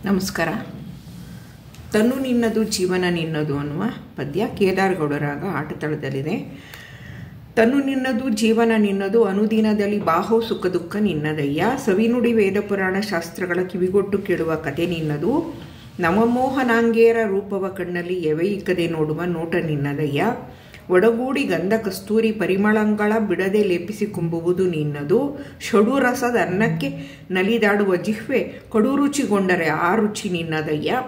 ನಮಸ್ಕಾರ ತನು ನಿನ್ನದು ಜೀವನ ನಿನ್ನದು ಅನ್ನುವ ಪದ್ಯ ಕೇದಾರಗೌಡರಾಗ ಆಟತಳದಲ್ಲಿದೆ ತನು ನಿನ್ನದು ಜೀವನ ನಿನ್ನದು ಅನುದಿನದಲ್ಲಿ ಬಾಹೋ ಸುಖ ದುಃಖ ನಿನ್ನದಯ್ಯ ಸವಿನುಡಿ ವೇದ ಪುರಾಣ ಶಾಸ್ತ್ರಗಳ ಕಿವಿಗೊಟ್ಟು ಕೇಳುವ ಕತೆ ನಿನ್ನದು ನವಮೋಹನಾಂಗೇರ ರೂಪವ ಕಣ್ಣಲ್ಲಿ ಎವೆಯಿಕ್ಕದೆ ನೋಡುವ ನೋಟ ನಿನ್ನದಯ್ಯ ಒಡಗೂಡಿ ಗಂಧ ಕಸ್ತೂರಿ ಪರಿಮಳಂಗಳ ಬಿಡದೆ ಲೇಪಿಸಿಕೊಂಬುವುದು ನಿನ್ನದು ಷಡು ರಸದ ಅನ್ನಕ್ಕೆ ನಲಿದಾಡುವ ಜಿಹ್ವೆ ಕಡು ರುಚಿಗೊಂಡರೆ ಆ ರುಚಿ ನಿನ್ನದಯ್ಯ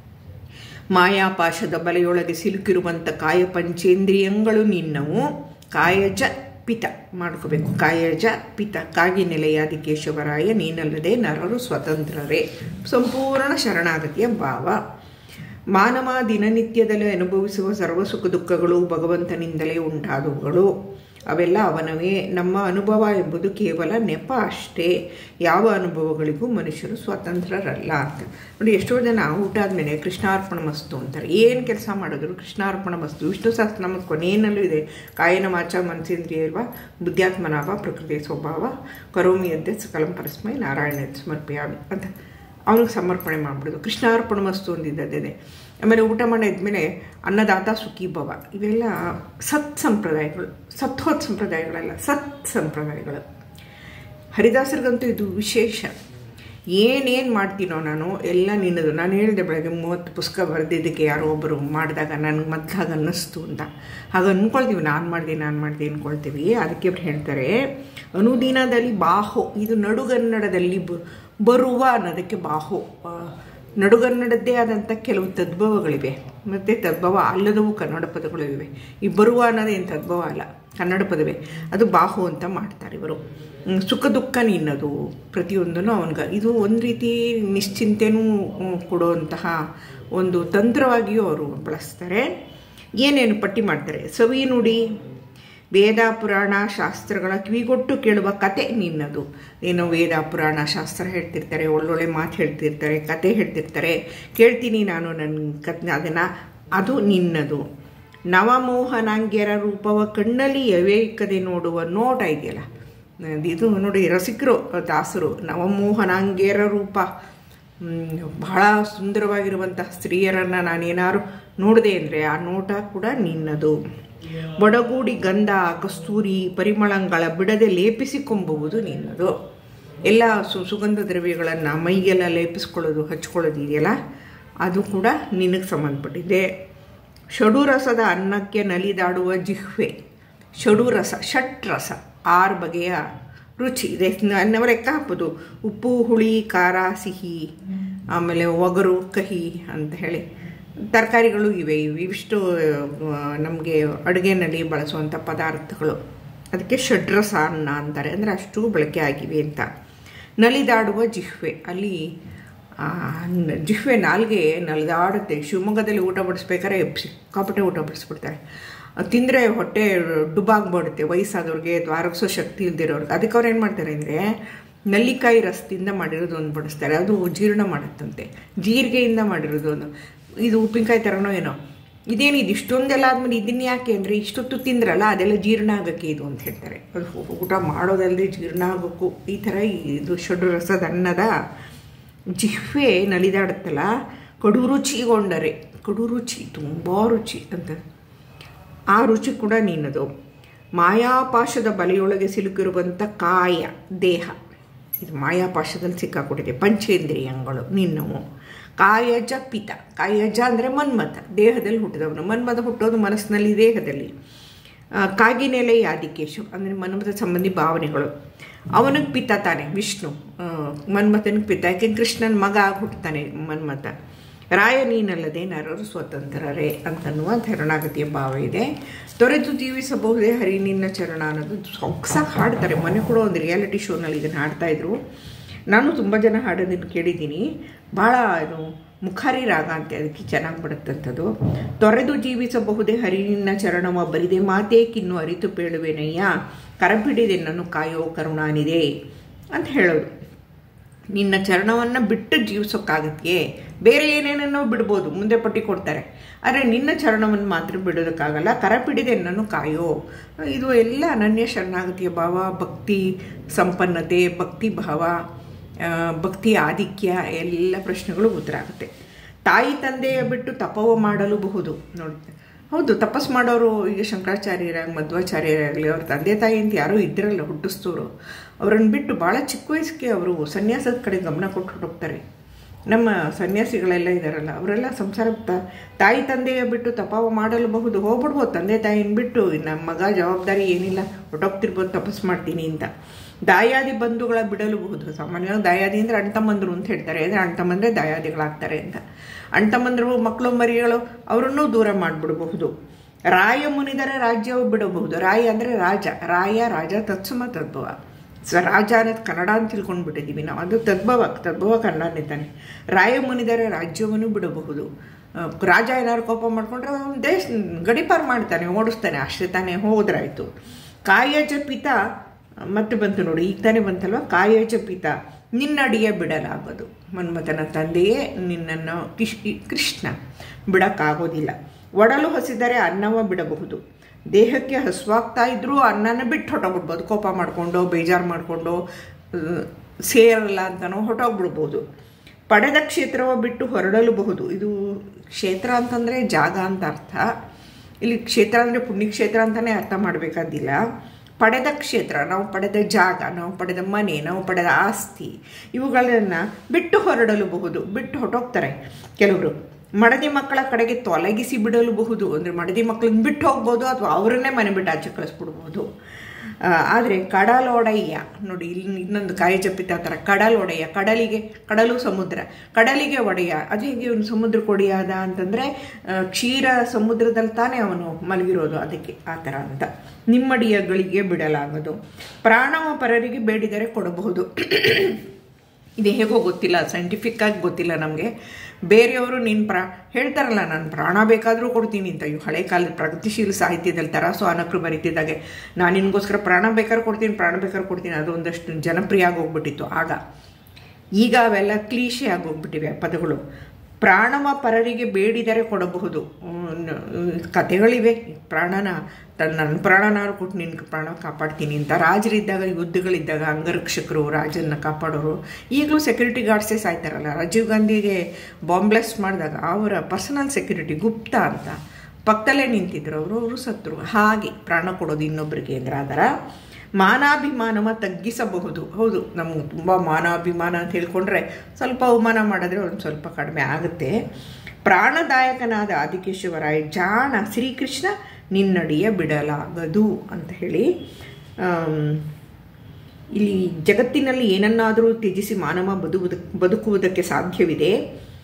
ಮಾಯಾಪಾಶದ ಬಲೆಯೊಳಗೆ ಸಿಲುಕಿರುವಂಥ ಕಾಯ ಪಂಚೇಂದ್ರಿಯಗಳು ನಿನ್ನವು ಕಾಯಜ ಪಿತ ಮಾಡ್ಕೋಬೇಕು ಕಾಯಜ ಪಿತ ಕಾಗಿ ನೆಲೆಯಾದಿ ಕೇಶವರಾಯ ನೀನಲ್ಲದೆ ನರರು ಸ್ವತಂತ್ರರೇ ಸಂಪೂರ್ಣ ಶರಣಾಗತಿಯ ಭಾವ ಮಾನವ ದಿನನಿತ್ಯದಲ್ಲಿ ಅನುಭವಿಸುವ ಸರ್ವ ಸುಖ ದುಃಖಗಳು ಭಗವಂತನಿಂದಲೇ ಉಂಟಾದವುಗಳು ಅವೆಲ್ಲ ಅವನವೇ ನಮ್ಮ ಅನುಭವ ಎಂಬುದು ಕೇವಲ ನೆಪ ಅಷ್ಟೇ ಯಾವ ಅನುಭವಗಳಿಗೂ ಮನುಷ್ಯರು ಸ್ವತಂತ್ರರಲ್ಲ ಅಂತ ನೋಡಿ ಎಷ್ಟೋ ಜನ ಊಟ ಆದಮೇಲೆ ಕೃಷ್ಣಾರ್ಪಣ ಮಸ್ತು ಅಂತಾರೆ ಏನು ಕೆಲಸ ಮಾಡಿದ್ರು ಕೃಷ್ಣಾರ್ಪಣ ಮಸ್ತು ವಿಷ್ಣು ಸಹಸ್ರನಾಮದ ಕೊನೆಯಲ್ಲೂ ಇದೆ ಕಾಯನ ಮಾಚ ಮನಸೇಂದ್ರಿಯ ಇರುವ ಬುದ್ಧಾತ್ಮನಾಭ ಪ್ರಕೃತಿಯ ಸ್ವಭಾವ ಕರೋಮಿ ಅದ್ದೆ ಸಕಲಂ ಪರಸ್ಮೈ ನಾರಾಯಣ ಸಮರ್ಪಯಾಮಿ ಅಂತ ಅವ್ನಿಗೆ ಸಮರ್ಪಣೆ ಮಾಡಿಬಿಡೋದು ಕೃಷ್ಣಾರ್ಪಣ ಮಸ್ತು ಒಂದಿದ್ದದೇ ಆಮೇಲೆ ಊಟ ಮಾಡಿದ್ಮೇಲೆ ಅನ್ನದಾತ ಸುಖಿ ಭವ ಇವೆಲ್ಲ ಸತ್ ಸಂಪ್ರದಾಯಗಳು ಸತ್ವತ್ ಸಂಪ್ರದಾಯಗಳಲ್ಲ ಸತ್ ಸಂಪ್ರದಾಯಗಳು ಹರಿದಾಸರಿಗಂತೂ ಇದು ವಿಶೇಷ ಏನೇನು ಮಾಡ್ತೀನೋ ನಾನು ಎಲ್ಲ ನಿನ್ನದು ನಾನು ಹೇಳಿದೆ ಬೆಳಗ್ಗೆ ಮೂವತ್ತು ಪುಸ್ತಕ ಬರೆದಿದ್ದಕ್ಕೆ ಯಾರೋ ಒಬ್ಬರು ಮಾಡಿದಾಗ ನನಗೆ ಮೊದಲಾಗ ಅನ್ನಿಸ್ತು ಅಂತ ಹಾಗೆ ಅಂದ್ಕೊಳ್ತೀವಿ ನಾನು ಮಾಡಿದೆ ನಾನು ಮಾಡಿದೆ ಅಂದ್ಕೊಳ್ತೀವಿ ಅದಕ್ಕೆ ಅವ್ರು ಹೇಳ್ತಾರೆ ಅನುದಿನದಲ್ಲಿ ಬಾಹೋ ಇದು ನಡುಗನ್ನಡದಲ್ಲಿ ಬರುವ ಅನ್ನೋದಕ್ಕೆ ಬಾಹೋ ನಡುಗನ್ನಡದ್ದೇ ಆದಂಥ ಕೆಲವು ತದ್ಭವಗಳಿವೆ ಮತ್ತು ತದ್ಭವ ಅಲ್ಲದವು ಕನ್ನಡ ಪದಗಳು ಇವೆ ಈ ಬರುವ ಅನ್ನೋದೇನು ತದ್ಭವ ಅಲ್ಲ ಕನ್ನಡ ಪದವೇ ಅದು ಬಾಹು ಅಂತ ಮಾಡ್ತಾರೆ ಇವರು ಸುಖ ದುಃಖ ನಿನ್ನದು ಪ್ರತಿಯೊಂದನ್ನು ಅವನಿಗೆ ಇದು ಒಂದು ರೀತಿ ನಿಶ್ಚಿಂತೆನೂ ಕೊಡುವಂತಹ ಒಂದು ತಂತ್ರವಾಗಿಯೂ ಅವರು ಬಳಸ್ತಾರೆ ಏನೇನು ಪಟ್ಟಿ ಮಾಡ್ತಾರೆ ಸವಿ ನುಡಿ ವೇದ ಪುರಾಣ ಶಾಸ್ತ್ರಗಳ ಕಿವಿಗೊಟ್ಟು ಕೇಳುವ ಕತೆ ನಿನ್ನದು ಏನೋ ವೇದ ಪುರಾಣ ಶಾಸ್ತ್ರ ಹೇಳ್ತಿರ್ತಾರೆ ಒಳ್ಳೊಳ್ಳೆ ಮಾತು ಹೇಳ್ತಿರ್ತಾರೆ ಕತೆ ಹೇಳ್ತಿರ್ತಾರೆ ಕೇಳ್ತೀನಿ ನಾನು ನನ್ನ ಕತ್ ಅದನ್ನು ಅದು ನಿನ್ನದು ನವಮೋಹನಾಂಗ್ಯರ ರೂಪವ ಕಣ್ಣಲ್ಲಿ ಯವೇಕದೆ ನೋಡುವ ನೋಟ ಇದೆಯಲ್ಲ ಇದು ನೋಡಿ ರಸಿಕರು ದಾಸರು ನವಮೋಹನಾಂಗ್ಯರ ರೂಪ ಬಹಳ ಸುಂದರವಾಗಿರುವಂತಹ ಸ್ತ್ರೀಯರನ್ನು ನಾನೇನಾದ್ರು ನೋಡಿದೆ ಅಂದರೆ ಆ ನೋಟ ಕೂಡ ನಿನ್ನದು ಒಡಗೂಡಿ ಗಂಧ ಕಸ್ತೂರಿ ಪರಿಮಳಗಳ ಬಿಡದೆ ಲೇಪಿಸಿಕೊಂಬುವುದು ನಿನ್ನದು ಎಲ್ಲ ಸು ಸುಗಂಧ ದ್ರವ್ಯಗಳನ್ನು ಮೈಗೆಲ್ಲ ಲೇಪಿಸ್ಕೊಳ್ಳೋದು ಹಚ್ಕೊಳ್ಳೋದು ಇದೆಯಲ್ಲ ಅದು ಕೂಡ ನಿನಗೆ ಸಂಬಂಧಪಟ್ಟಿದೆ ಷಡುರಸದ ಅನ್ನಕ್ಕೆ ನಲಿದಾಡುವ ಜಿಹ್ವೆ ಷಡುರಸ ಷಟ್ ರಸ ಆರು ಬಗೆಯ ರುಚಿ ಇದೆ ನಾವು ಲೆಕ್ಕ ಹಾಕೋದು ಉಪ್ಪು ಹುಳಿ ಖಾರ ಸಿಹಿ ಆಮೇಲೆ ಒಗರು ಕಹಿ ಅಂತ ಹೇಳಿ ತರಕಾರಿಗಳು ಇವೆ ಇವಿಷ್ಟು ನಮಗೆ ಅಡುಗೆನಲ್ಲಿ ಬಳಸುವಂಥ ಪದಾರ್ಥಗಳು ಅದಕ್ಕೆ ಷಡ್ರಸ ಅನ್ನ ಅಂತಾರೆ ಅಂದರೆ ಅಷ್ಟು ಬಳಕೆ ಆಗಿವೆ ಅಂತ ನಲಿದಾಡುವ ಜಿಹ್ವೆ ಅಲ್ಲಿ ಜಿಹ್ವೆ ನಾಲ್ಗೆ ನಲಿದಾಡುತ್ತೆ ಶಿವಮೊಗ್ಗದಲ್ಲಿ ಊಟ ಬಡಿಸ್ಬೇಕಾದ್ರೆ ಸಿಕ್ಕಾಪಟ್ಟೆ ಊಟ ಬಡಿಸ್ಬಿಡ್ತಾರೆ ತಿಂದರೆ ಹೊಟ್ಟೆ ಡುಬಾಗ್ಬಿಡುತ್ತೆ ವಯಸ್ಸಾದವ್ರಿಗೆ ದ್ವಾರಗಿಸೋ ಶಕ್ತಿ ಇಲ್ದಿರೋರ್ಗೆ ಅದಕ್ಕೆ ಅವ್ರು ಏನು ಮಾಡ್ತಾರೆ ಅಂದರೆ ನಲ್ಲಿಕಾಯಿ ರಸದಿಂದ ಮಾಡಿರೋದು ಒಂದು ಬಡಿಸ್ತಾರೆ ಅದು ಜೀರ್ಣ ಮಾಡುತ್ತಂತೆ ಜೀರಿಗೆಯಿಂದ ಮಾಡಿರೋದು ಒಂದು ಇದು ಉಪ್ಪಿನಕಾಯಿ ಥರನೋ ಏನೋ ಇದೇನು ಇದು ಇಷ್ಟೊಂದೆಲ್ಲ ಆದಮೇಲೆ ಇದನ್ನ ಯಾಕೆ ಅಂದರೆ ಇಷ್ಟೊತ್ತು ತಿಂದ್ರಲ್ಲ ಅದೆಲ್ಲ ಜೀರ್ಣ ಆಗೋಕ್ಕೆ ಇದು ಅಂತ ಹೇಳ್ತಾರೆ ಅದು ಊಟ ಮಾಡೋದಲ್ಲದೆ ಜೀರ್ಣ ಆಗೋಕ್ಕೂ ಈ ಥರ ಇದು ಷಡು ರಸದ ಅನ್ನದ ಜಿಹ್ವೆ ನಲಿದಾಡುತ್ತಲ್ಲ ಕಡು ರುಚಿಗೊಂಡರೆ ಕಡು ರುಚಿ ತುಂಬ ರುಚಿ ಅಂತ ಆ ರುಚಿ ಕೂಡ ನಿನ್ನದು ಮಾಯಾಪಾಶದ ಬಲೆಯೊಳಗೆ ಸಿಲುಕಿರುವಂಥ ಕಾಯ ದೇಹ ಇದು ಮಾಯಾಪಾಶದಲ್ಲಿ ಸಿಕ್ಕಾಕೊಟ್ಟಿದೆ ಪಂಚೇಂದ್ರಿಯಗಳು ನಿನ್ನವು ಕಾಯಜ ಪಿತ ಕಾಯಜ ಅಂದರೆ ಮನ್ಮಥ ದೇಹದಲ್ಲಿ ಹುಟ್ಟಿದವನು ಮನ್ಮಥ ಹುಟ್ಟೋದು ಮನಸ್ಸಿನಲ್ಲಿ ದೇಹದಲ್ಲಿ ಕಾಗಿನೆಲೆ ಯಾದಿಕೇಶವ್ ಅಂದರೆ ಮನ್ಮಥ ಸಂಬಂಧಿ ಭಾವನೆಗಳು ಅವನಿಗೆ ಪಿತ ತಾನೆ ವಿಷ್ಣು ಮನ್ಮಥನಿಗೆ ಪಿತ ಯಾಕೆ ಕೃಷ್ಣನ ಮಗ ಹುಟ್ಟುತ್ತಾನೆ ಮನ್ಮಥ ರಾಯ ನೀನಲ್ಲದೆ ನರರು ಸ್ವತಂತ್ರರೇ ಅಂತನ್ನುವ ಶರಣಾಗತಿಯ ಭಾವ ಇದೆ ತೊರೆದು ಜೀವಿಸಬಹುದೇ ಹರಿ ನಿನ್ನ ಚರಣ ಅನ್ನೋದು ಸೊಗ್ಸಾಗಿ ಹಾಡ್ತಾರೆ ಮೊನ್ನೆ ಕೂಡ ಒಂದು ರಿಯಾಲಿಟಿ ಶೋನಲ್ಲಿ ಇದನ್ನು ಹಾಡ್ತಾಯಿದ್ರು ನಾನು ತುಂಬ ಜನ ಹಾಡೋದನ್ನು ಕೇಳಿದ್ದೀನಿ ಭಾಳ ಅದು ಮುಖಾರಿ ರಾಗ ಅಂತೆ ಅದಕ್ಕೆ ಚೆನ್ನಾಗಿ ಬಿಡುತ್ತಂಥದ್ದು ತೊರೆದು ಜೀವಿಸಬಹುದೇ ಹರಿನಿನ್ನ ಚರಣವ ಬರಿದೆ ಮಾತೇಕಿನ್ನು ಅರಿತು ಪೇಳುವೆನಯ್ಯ ಕರಬಿಡಿದೆ ನಾನು ಕಾಯೋ ಕರುಣಾನಿದೆ ಅಂತ ಹೇಳೋದು ನಿನ್ನ ಚರಣವನ್ನು ಬಿಟ್ಟು ಜೀವಿಸೋಕ್ಕಾಗತ್ತೆ ಬೇರೆ ಏನೇನೋ ಬಿಡ್ಬೋದು ಮುಂದೆ ಪಟ್ಟಿ ಕೊಡ್ತಾರೆ ಆದರೆ ನಿನ್ನ ಚರಣವನ್ನು ಮಾತ್ರ ಬಿಡೋದಕ್ಕಾಗಲ್ಲ ಕರ ಪಿಡಿದೆ ನನ್ನನ್ನು ಕಾಯೋ ಇದು ಎಲ್ಲ ಅನನ್ಯ ಶರಣಾಗತಿಯ ಭಾವ ಭಕ್ತಿ ಸಂಪನ್ನತೆ ಭಕ್ತಿ ಭಾವ ಆ, ಭಕ್ತಿ ಆಧಿಕ್ಯ ಎಲ್ಲ ಪ್ರಶ್ನೆಗಳು ಉತ್ತರ ಆಗುತ್ತೆ ತಾಯಿ ತಂದೆಯ ಬಿಟ್ಟು ತಪವ ಮಾಡಲು ಬಹುದು ನೋಡಿ ಹೌದು ತಪಸ್ ಮಾಡೋರು ಈಗ ಶಂಕರಾಚಾರ್ಯರಾಗಲಿ ಮಧ್ವಾಚಾರ್ಯರಾಗಲಿ ಅವ್ರ ತಂದೆ ತಾಯಿ ಅಂತ ಯಾರೂ ಇದ್ದಿರಲ್ಲ ಹುಟ್ಟಿಸ್ತೋರು ಅವರನ್ನು ಬಿಟ್ಟು ಭಾಳ ಚಿಕ್ಕ ವಯಸ್ಸಿಗೆ ಅವರು ಸನ್ಯಾಸದ ಕಡೆ ಗಮನ ಕೊಟ್ಟು ಹೋಗ್ತಾರೆ ನಮ್ಮ ಸನ್ಯಾಸಿಗಳೆಲ್ಲ ಇದ್ದಾರಲ್ಲ ಅವರೆಲ್ಲ ಸಂಸಾರ ತ- ತಾಯಿ ತಂದೆಯ ಬಿಟ್ಟು ತಪಾವ ಮಾಡಲು ಬಹುದು ಹೋಗ್ಬಿಡ್ಬೋದು ತಂದೆ ತಾಯಿನ ಬಿಟ್ಟು ನಮ್ಮ ಮಗ ಜವಾಬ್ದಾರಿ ಏನಿಲ್ಲ ಹೊಟ್ಟೋಗ್ತಿರ್ಬೋದು ತಪಸ್ ಮಾಡ್ತೀನಿ ಅಂತ ದಾಯಾದಿ ಬಂಧುಗಳ ಬಿಡಲುಬಹುದು ಸಾಮಾನ್ಯವಾಗಿ ದಾಯಾದಿ ಅಂದರೆ ಅಣ್ತಮ್ಮಂದರು ಅಂತ ಹೇಳ್ತಾರೆ ಅಂದರೆ ಅಣ್ತಮ್ಮಂದ್ರೆ ದಾಯಾದಿಗಳಾಗ್ತಾರೆ ಅಂತ ಅಣ್ತಮ್ಮಂದರು ಮಕ್ಕಳು ಮರಿಗಳು ಅವರನ್ನೂ ದೂರ ಮಾಡಿಬಿಡಬಹುದು ರಾಯ ಮುನಿದರೆ ರಾಜ್ಯವು ಬಿಡಬಹುದು ರಾಯ ಅಂದರೆ ರಾಜ ರಾಯ ರಾಜ ತತ್ಸಮ ತದ್ಭವ ಸ ರಾಜ ಅನ್ನೋದು ಕನ್ನಡ ಅಂತ ತಿಳ್ಕೊಂಡು ಬಿಟ್ಟಿದ್ದೀವಿ ನಾವು ಅದು ತದ್ಭವ ತದ್ಭವ ಕನ್ನಡನೇ ತಾನೆ ರಾಯ ಮುನಿದರೆ ರಾಜ್ಯವನ್ನು ಬಿಡಬಹುದು ಆ, ರಾಜ ಏನಾದ್ರು ಕೋಪ ಮಾಡ್ಕೊಂಡ್ರೆ ಅವ್ನು ದೇಶ ಗಡಿಪಾರು ಮಾಡ್ತಾನೆ ಓಡಿಸ್ತಾನೆ ಅಷ್ಟೇ ತಾನೇ ಹೋದ್ರಾಯ್ತು ಕಾಯಜ ಪಿತ ಮತ್ತೆ ಬಂತು ನೋಡಿ ಈಗ ತಾನೇ ಬಂತಲ್ವ ಕಾಯಜ ಪಿತ ನಿನ್ನಡಿಯ ಬಿಡಲಾಗದು ಮನ್ಮಥನ ತಂದೆಯೇ ನಿನ್ನನ್ನು ಕಿಶ್ ಕೃಷ್ಣ ಬಿಡಕ್ಕಾಗೋದಿಲ್ಲ ಒಡಲು ಹಸಿದರೆ ಅನ್ನವ ಬಿಡಬಹುದು ದೇಹಕ್ಕೆ ಹಸುವಾಗ್ತಾ ಇದ್ರೂ ಅನ್ನನ ಬಿಟ್ಟು ಹೊಟ್ಟೋಗ್ಬಿಡ್ಬೋದು ಕೋಪ ಮಾಡಿಕೊಂಡು ಬೇಜಾರು ಮಾಡಿಕೊಂಡು ಸೇರಲ್ಲ ಅಂತನೋ ಹೊಟ್ಟೋಗ್ಬಿಡ್ಬೋದು ಪಡೆದ ಕ್ಷೇತ್ರವ ಬಿಟ್ಟು ಹೊರಡಲುಬಹುದು ಇದು ಕ್ಷೇತ್ರ ಅಂತಂದರೆ ಜಾಗ ಅಂತ ಅರ್ಥ ಇಲ್ಲಿ ಕ್ಷೇತ್ರ ಅಂದರೆ ಪುಣ್ಯಕ್ಷೇತ್ರ ಅಂತಲೇ ಅರ್ಥ ಮಾಡಬೇಕಾದಿಲ್ಲ ಪಡೆದ ಕ್ಷೇತ್ರ ನಾವು ಪಡೆದ ಜಾಗ ನಾವು ಪಡೆದ ಮನೆ ನಾವು ಪಡೆದ ಆಸ್ತಿ ಇವುಗಳನ್ನು ಬಿಟ್ಟು ಹೊರಡಲುಬಹುದು ಬಿಟ್ಟು ಹೊರಟೋಗ್ತಾರೆ ಕೆಲವರು ಮಡದಿ ಮಕ್ಕಳ ಕಡೆಗೆ ತೊಲಗಿಸಿ ಬಿಡಲುಬಹುದು ಅಂದರೆ ಮಡದಿ ಮಕ್ಕಳನ್ನ ಬಿಟ್ಟು ಹೋಗ್ಬೋದು ಅಥವಾ ಅವರನ್ನೇ ಮನೆ ಬಿಟ್ಟು ಆಚೆ ಕಳಿಸ್ಬಿಡ್ಬೋದು ಆದರೆ ಕಡಲೊಡೆಯ ನೋಡಿ ಇಲ್ಲಿ ಇನ್ನೊಂದು ಕಾಯಜಪಿತ ಥರ ಕಡಲೊಡೆಯ ಕಡಲಿಗೆ ಕಡಲು ಸಮುದ್ರ ಕಡಲಿಗೆ ಒಡೆಯ ಅದು ಹೇಗೆ ಇವನು ಸಮುದ್ರಕ್ಕೆ ಒಡೆಯಾದ ಅಂತಂದರೆ ಕ್ಷೀರ ಸಮುದ್ರದಲ್ಲಿ ತಾನೇ ಅವನು ಮಲಗಿರೋದು ಅದಕ್ಕೆ ಆ ಥರ ಅಂತ ನಿಮ್ಮಡಿಯಗಳಿಗೆ ಬಿಡಲಾಗದು ಪ್ರಾಣವ ಪರರಿಗೆ ಬೇಡಿದರೆ ಕೊಡಬಹುದು ಇದು ಹೇಗೋ ಗೊತ್ತಿಲ್ಲ ಸೈಂಟಿಫಿಕ್ ಆಗಿ ಗೊತ್ತಿಲ್ಲ ನಮಗೆ ಬೇರೆಯವರು ನೀನು ಪ್ರಾ ಹೇಳ್ತಾರಲ್ಲ ನಾನು ಪ್ರಾಣ ಬೇಕಾದರೂ ಕೊಡ್ತೀನಿ ಅಂತ ಇವು ಹಳೆ ಕಾಲದ ಪ್ರಗತಿಶೀಲ ಸಾಹಿತ್ಯದಲ್ಲಿ ತರಾಸು ಅನಕರು ಬರೀತಿದ್ದಾಗೆ ನಾನು ನಿನಗೋಸ್ಕರ ಪ್ರಾಣ ಬೇಕಾದ್ರೆ ಕೊಡ್ತೀನಿ ಪ್ರಾಣ ಬೇಕಾದ್ರೆ ಕೊಡ್ತೀನಿ ಅದು ಒಂದಷ್ಟು ಜನಪ್ರಿಯ ಆಗೋಗ್ಬಿಟ್ಟಿತ್ತು ಆಗ ಈಗ ಅವೆಲ್ಲ ಕ್ಲೀಶೆ ಆಗೋಗ್ಬಿಟ್ಟಿವೆ ಆ ಪದಗಳು ಪ್ರಾಣವ ಪರರಿಗೆ ಬೇಡಿದರೆ ಕೊಡಬಹುದು ಹ್ಮ್, ಕಥೆಗಳಿವೆ ಪ್ರಾಣನ ತನ್ನ ನನ್ನ ಪ್ರಾಣನಾರು ಕೊಟ್ಟು ನಿನ್ಗೆ ಪ್ರಾಣ ಕಾಪಾಡ್ತೀನಿ ಅಂತ ರಾಜರಿದ್ದಾಗ ಯುದ್ಧಗಳಿದ್ದಾಗ ಅಂಗರಕ್ಷಕರು ರಾಜನ್ನ ಕಾಪಾಡೋರು ಈಗಲೂ ಸೆಕ್ಯೂರಿಟಿ ಗಾರ್ಡ್ಸೇ ಸಾಯ್ತಾರಲ್ಲ ರಾಜೀವ್ ಗಾಂಧಿಗೆ ಬಾಂಬ್ ಬ್ಲಾಸ್ಟ್ ಮಾಡಿದಾಗ ಅವರ ಪರ್ಸನಲ್ ಸೆಕ್ಯೂರಿಟಿ ಗುಪ್ತಾ ಅಂತ ಪಕ್ಕದಲ್ಲೇ ನಿಂತಿದ್ರು ಅವರು ಅವರು ಸತ್ರು ಹಾಗೆ ಪ್ರಾಣ ಕೊಡೋದು ಇನ್ನೊಬ್ಬರಿಗೆ ಅಂದ್ರೆ ಅದರ ಮಾನಾಭಿಮಾನವ ತಗ್ಗಿಸಬಹುದು ಹೌದು ನಮ್ಗೆ ತುಂಬ ಮಾನಾಭಿಮಾನ ಅಂತ ಹೇಳ್ಕೊಂಡ್ರೆ ಸ್ವಲ್ಪ ಅವಮಾನ ಮಾಡಿದ್ರೆ ಒಂದು ಸ್ವಲ್ಪ ಕಡಿಮೆ ಆಗುತ್ತೆ ಪ್ರಾಣದಾಯಕನಾದ ಆದಿಕೇಶ್ವರಾಯ ಜಾಣ ಶ್ರೀಕೃಷ್ಣ ನಿನ್ನಡಿಯ ಬಿಡಲಾಗದು ಅಂತ ಹೇಳಿ ಆಮ್, ಇಲ್ಲಿ ಜಗತ್ತಿನಲ್ಲಿ ಏನನ್ನಾದರೂ ತ್ಯಜಿಸಿ ಮಾನವ ಬದುಕುವುದ ಬದುಕುವುದಕ್ಕೆ ಸಾಧ್ಯವಿದೆ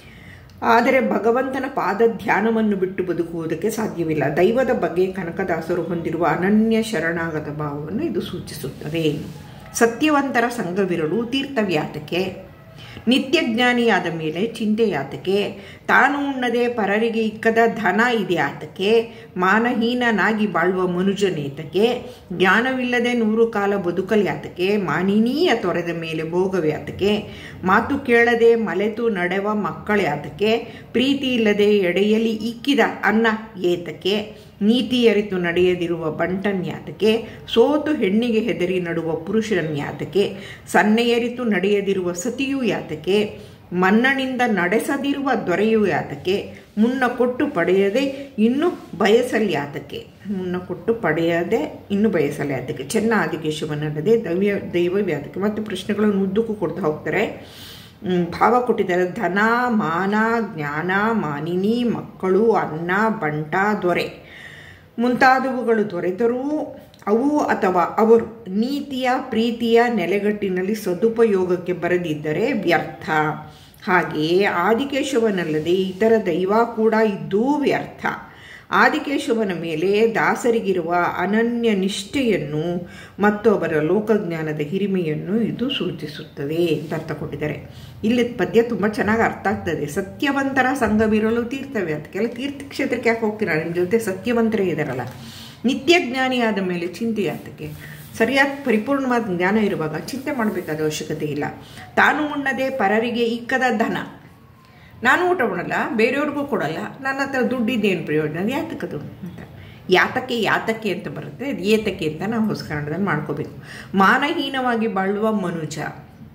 ಆದರೆ ಭಗವಂತನ ಪಾದ ಧ್ಯಾನವನ್ನು ಬಿಟ್ಟು ಬದುಕುವುದಕ್ಕೆ ಸಾಧ್ಯವಿಲ್ಲ ದೈವದ ಬಗ್ಗೆ ಕನಕದಾಸರು ಹೊಂದಿರುವ ಅನನ್ಯ ಶರಣಾಗತ ಭಾವವನ್ನು ಇದು ಸೂಚಿಸುತ್ತದೆ ಸತ್ಯವಂತರ ಸಂಘವಿರಲು ತೀರ್ಥವ್ಯಾತಕ್ಕೆ ನಿತ್ಯ ಜ್ಞಾನಿಯಾದ ಮೇಲೆ ಚಿಂತೆ ಯಾತಕ್ಕೆ ತಾನು ಉಣ್ಣದೆ ಪರರಿಗೆ ಇಕ್ಕದ ಧನ ಇದೆ ಆತಕ್ಕೆ ಮಾನಹೀನನಾಗಿ ಬಾಳುವ ಮನುಜನೇತಕ್ಕೆ ಜ್ಞಾನವಿಲ್ಲದೆ ನೂರು ಕಾಲ ಬದುಕಲ್ಯಾತಕ್ಕೆ ಮಾನಿನೀಯ ತೊರೆದ ಮೇಲೆ ಭೋಗವ್ಯಾತಕ್ಕೆ ಮಾತು ಕೇಳದೆ ಮಲೆತು ನಡೆವ ಮಕ್ಕಳ್ಯಾತಕ್ಕೆ ಪ್ರೀತಿ ಇಲ್ಲದೆ ಎಡೆಯಲಿ ಇಕ್ಕಿದ ಅನ್ನ ಏತಕ್ಕೆ ನೀತಿ ಅರಿತು ನಡೆಯದಿರುವ ಬಂಟನ್ಯಾತಕ್ಕೆ ಸೋತು ಹೆಣ್ಣಿಗೆ ಹೆದರಿ ನಡುವ ಪುರುಷನ್ಯಾತಕ್ಕೆ ಸನ್ನೆಯರಿತು ನಡೆಯದಿರುವ ಸತಿಯೂ ಯಾತಕ್ಕೆ ಮನ್ನಣಿಂದ ನಡೆಸದಿರುವ ದೊರೆಯೂ ಯಾತಕ್ಕೆ ಮುನ್ನ ಕೊಟ್ಟು ಪಡೆಯದೆ ಇನ್ನು ಬಯಸಲ್ಯಾತಕ್ಕೆ ಮುನ್ನ ಕೊಟ್ಟು ಪಡೆಯದೆ ಇನ್ನು ಬಯಸಲ್ಯಾತಕ್ಕೆ ಚೆನ್ನ ಆದಿಕೇಶವನಲ್ಲದೆ ದೈವ ದೈವವ್ಯಾತಕ್ಕೆ ಮತ್ತು ಪ್ರಶ್ನೆಗಳನ್ನು ಉದ್ದಕ್ಕೂ ಕೊಡ್ತಾ ಹೋಗ್ತಾರೆ ಹ್ಮ್, ಭಾವ ಕೊಟ್ಟಿದ್ದಾರೆ ಧನ ಮಾನ ಜ್ಞಾನ ಮಾನಿನಿ ಮಕ್ಕಳು ಅನ್ನ ಬಂಟ ದೊರೆ ಮುಂತಾದವುಗಳು ದೊರೆತರೂ ಅವು ಅಥವಾ ಅವರು ನೀತಿಯ ಪ್ರೀತಿಯ ನೆಲೆಗಟ್ಟಿನಲ್ಲಿ ಸದುಪಯೋಗಕ್ಕೆ ಬರದಿದ್ದರೆ ವ್ಯರ್ಥ ಹಾಗೆಯೇ ಆದಿಕೇಶವನಲ್ಲದೆ ಇತರ ದೈವ ಕೂಡ ಇದ್ದೂ ವ್ಯರ್ಥ ಆದಿಕೇಶವನ ಮೇಲೆ ದಾಸರಿಗಿರುವ ಅನನ್ಯ ನಿಷ್ಠೆಯನ್ನು ಮತ್ತು ಅವರ ಲೋಕಜ್ಞಾನದ ಹಿರಿಮೆಯನ್ನು ಇದು ಸೂಚಿಸುತ್ತದೆ ಅಂತ ಅರ್ಥ ಕೊಟ್ಟಿದ್ದಾರೆ ಇಲ್ಲಿ ಪದ್ಯ ತುಂಬ ಚೆನ್ನಾಗಿ ಅರ್ಥ ಆಗ್ತದೆ ಸತ್ಯವಂತರ ಸಂಘವಿರಲು ತೀರ್ಥವೇ ಅದಕ್ಕೆಲ್ಲ ತೀರ್ಥಕ್ಷೇತ್ರಕ್ಕೆ ಯಾಕೆ ಹೋಗ್ತೀರಾ ನಿಮ್ಮ ಜೊತೆ ಸತ್ಯವಂತರೇ ಇದ್ದಾರಲ್ಲ ನಿತ್ಯ ಜ್ಞಾನಿಯಾದ ಮೇಲೆ ಚಿಂತೆ ಯಾತಕ್ಕೆ ಸರಿಯಾದ ಪರಿಪೂರ್ಣವಾದ ಜ್ಞಾನ ಇರುವಾಗ ಚಿಂತೆ ಮಾಡಬೇಕಾದ ಅವಶ್ಯಕತೆ ಇಲ್ಲ ತಾನು ಉಣ್ಣದೆ ಪರರಿಗೆ ಇಕ್ಕದ ಧನ ನಾನು ಊಟ ಮಾಡಲ್ಲ ಬೇರೆಯವ್ರಿಗೂ ಕೊಡಲ್ಲ ನನ್ನ ಹತ್ರ ದುಡ್ಡಿದ್ದೇನು ಪ್ರಯೋಜನ ಅದು ಯಾತಕ್ಕದು ಅಂತ ಯಾತಕ್ಕೆ ಯಾತಕ್ಕೆ ಅಂತ ಬರುತ್ತೆ ಅದು ಏತಕ್ಕೆ ಅಂತ ನಾವು ಹೊಸ ಕನ್ನಡದಲ್ಲಿ ಮಾಡ್ಕೋಬೇಕು ಮಾನಹೀನವಾಗಿ ಬಾಳುವ ಮನುಜ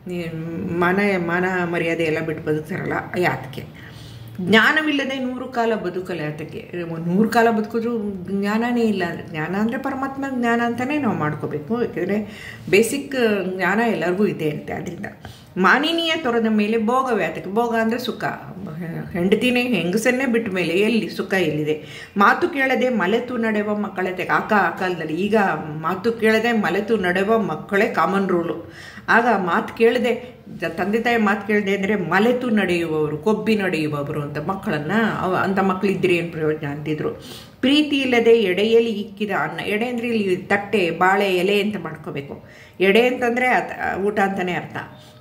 ಮನ ಮನ ಮರ್ಯಾದೆ ಎಲ್ಲ ಬಿಟ್ಟು ಬದುಕ್ತಾರಲ್ಲ ಯಾತಕ್ಕೆ ಜ್ಞಾನವಿಲ್ಲದೆ ನೂರು ಕಾಲ ಬದುಕಲ್ಲ ಯಾತಕ್ಕೆ ನೂರು ಕಾಲ ಬದುಕಿದ್ರು ಜ್ಞಾನನೇ ಇಲ್ಲ ಅಂದರೆ ಜ್ಞಾನ ಅಂದರೆ ಪರಮಾತ್ಮ ಜ್ಞಾನ ಅಂತಲೇ ನಾವು ಮಾಡ್ಕೋಬೇಕು ಯಾಕೆಂದರೆ ಬೇಸಿಕ್ ಜ್ಞಾನ ಎಲ್ಲರಿಗೂ ಇದೆ ಅಂತೆ ಅದರಿಂದ ಮಾನಿನೀಯ ತೊರೆದ ಮೇಲೆ ಭೋಗ ವ್ಯಾತಕ್ಕೆ ಭೋಗ ಅಂದರೆ ಸುಖ ಹೆಂಡತಿನೇ ಹೆಂಗಸನ್ನೇ ಬಿಟ್ಟ ಮೇಲೆ ಎಲ್ಲಿ ಸುಖ ಎಲ್ಲಿದೆ ಮಾತು ಕೇಳದೆ ಮಲೆತು ನಡೆವ ಮಕ್ಕಳತೆ ಆಕ ಆ ಕಾಲದಲ್ಲಿ ಈಗ ಮಾತು ಕೇಳದೆ ಮಲೆತು ನಡೆವ ಮಕ್ಕಳೇ ಕಾಮನ್ ರೂಲು ಆಗ ಮಾತು ಕೇಳದೆ ತಂದೆ ತಾಯಿ ಮಾತು ಕೇಳದೆ ಅಂದರೆ ಮಲೆತು ನಡೆಯುವವರು ಕೊಬ್ಬಿ ನಡೆಯುವವರು ಅಂತ ಮಕ್ಕಳನ್ನು ಅವ ಅಂಥ ಮಕ್ಕಳಿದ್ದರೆ ಏನು ಪ್ರಯೋಜನ ಅಂತಿದ್ರು ಪ್ರೀತಿ ಇಲ್ಲದೆ ಎಡೆಯಲ್ಲಿ ಇಕ್ಕಿದ ಅನ್ನ ಎಡೆ ಅಂದರೆ ಇಲ್ಲಿ ತಟ್ಟೆ ಬಾಳೆ ಎಲೆ ಅಂತ ಮಾಡ್ಕೋಬೇಕು ಎಡೆ ಅಂತಂದರೆ ಊಟ ಅಂತಲೇ ಅರ್ಥ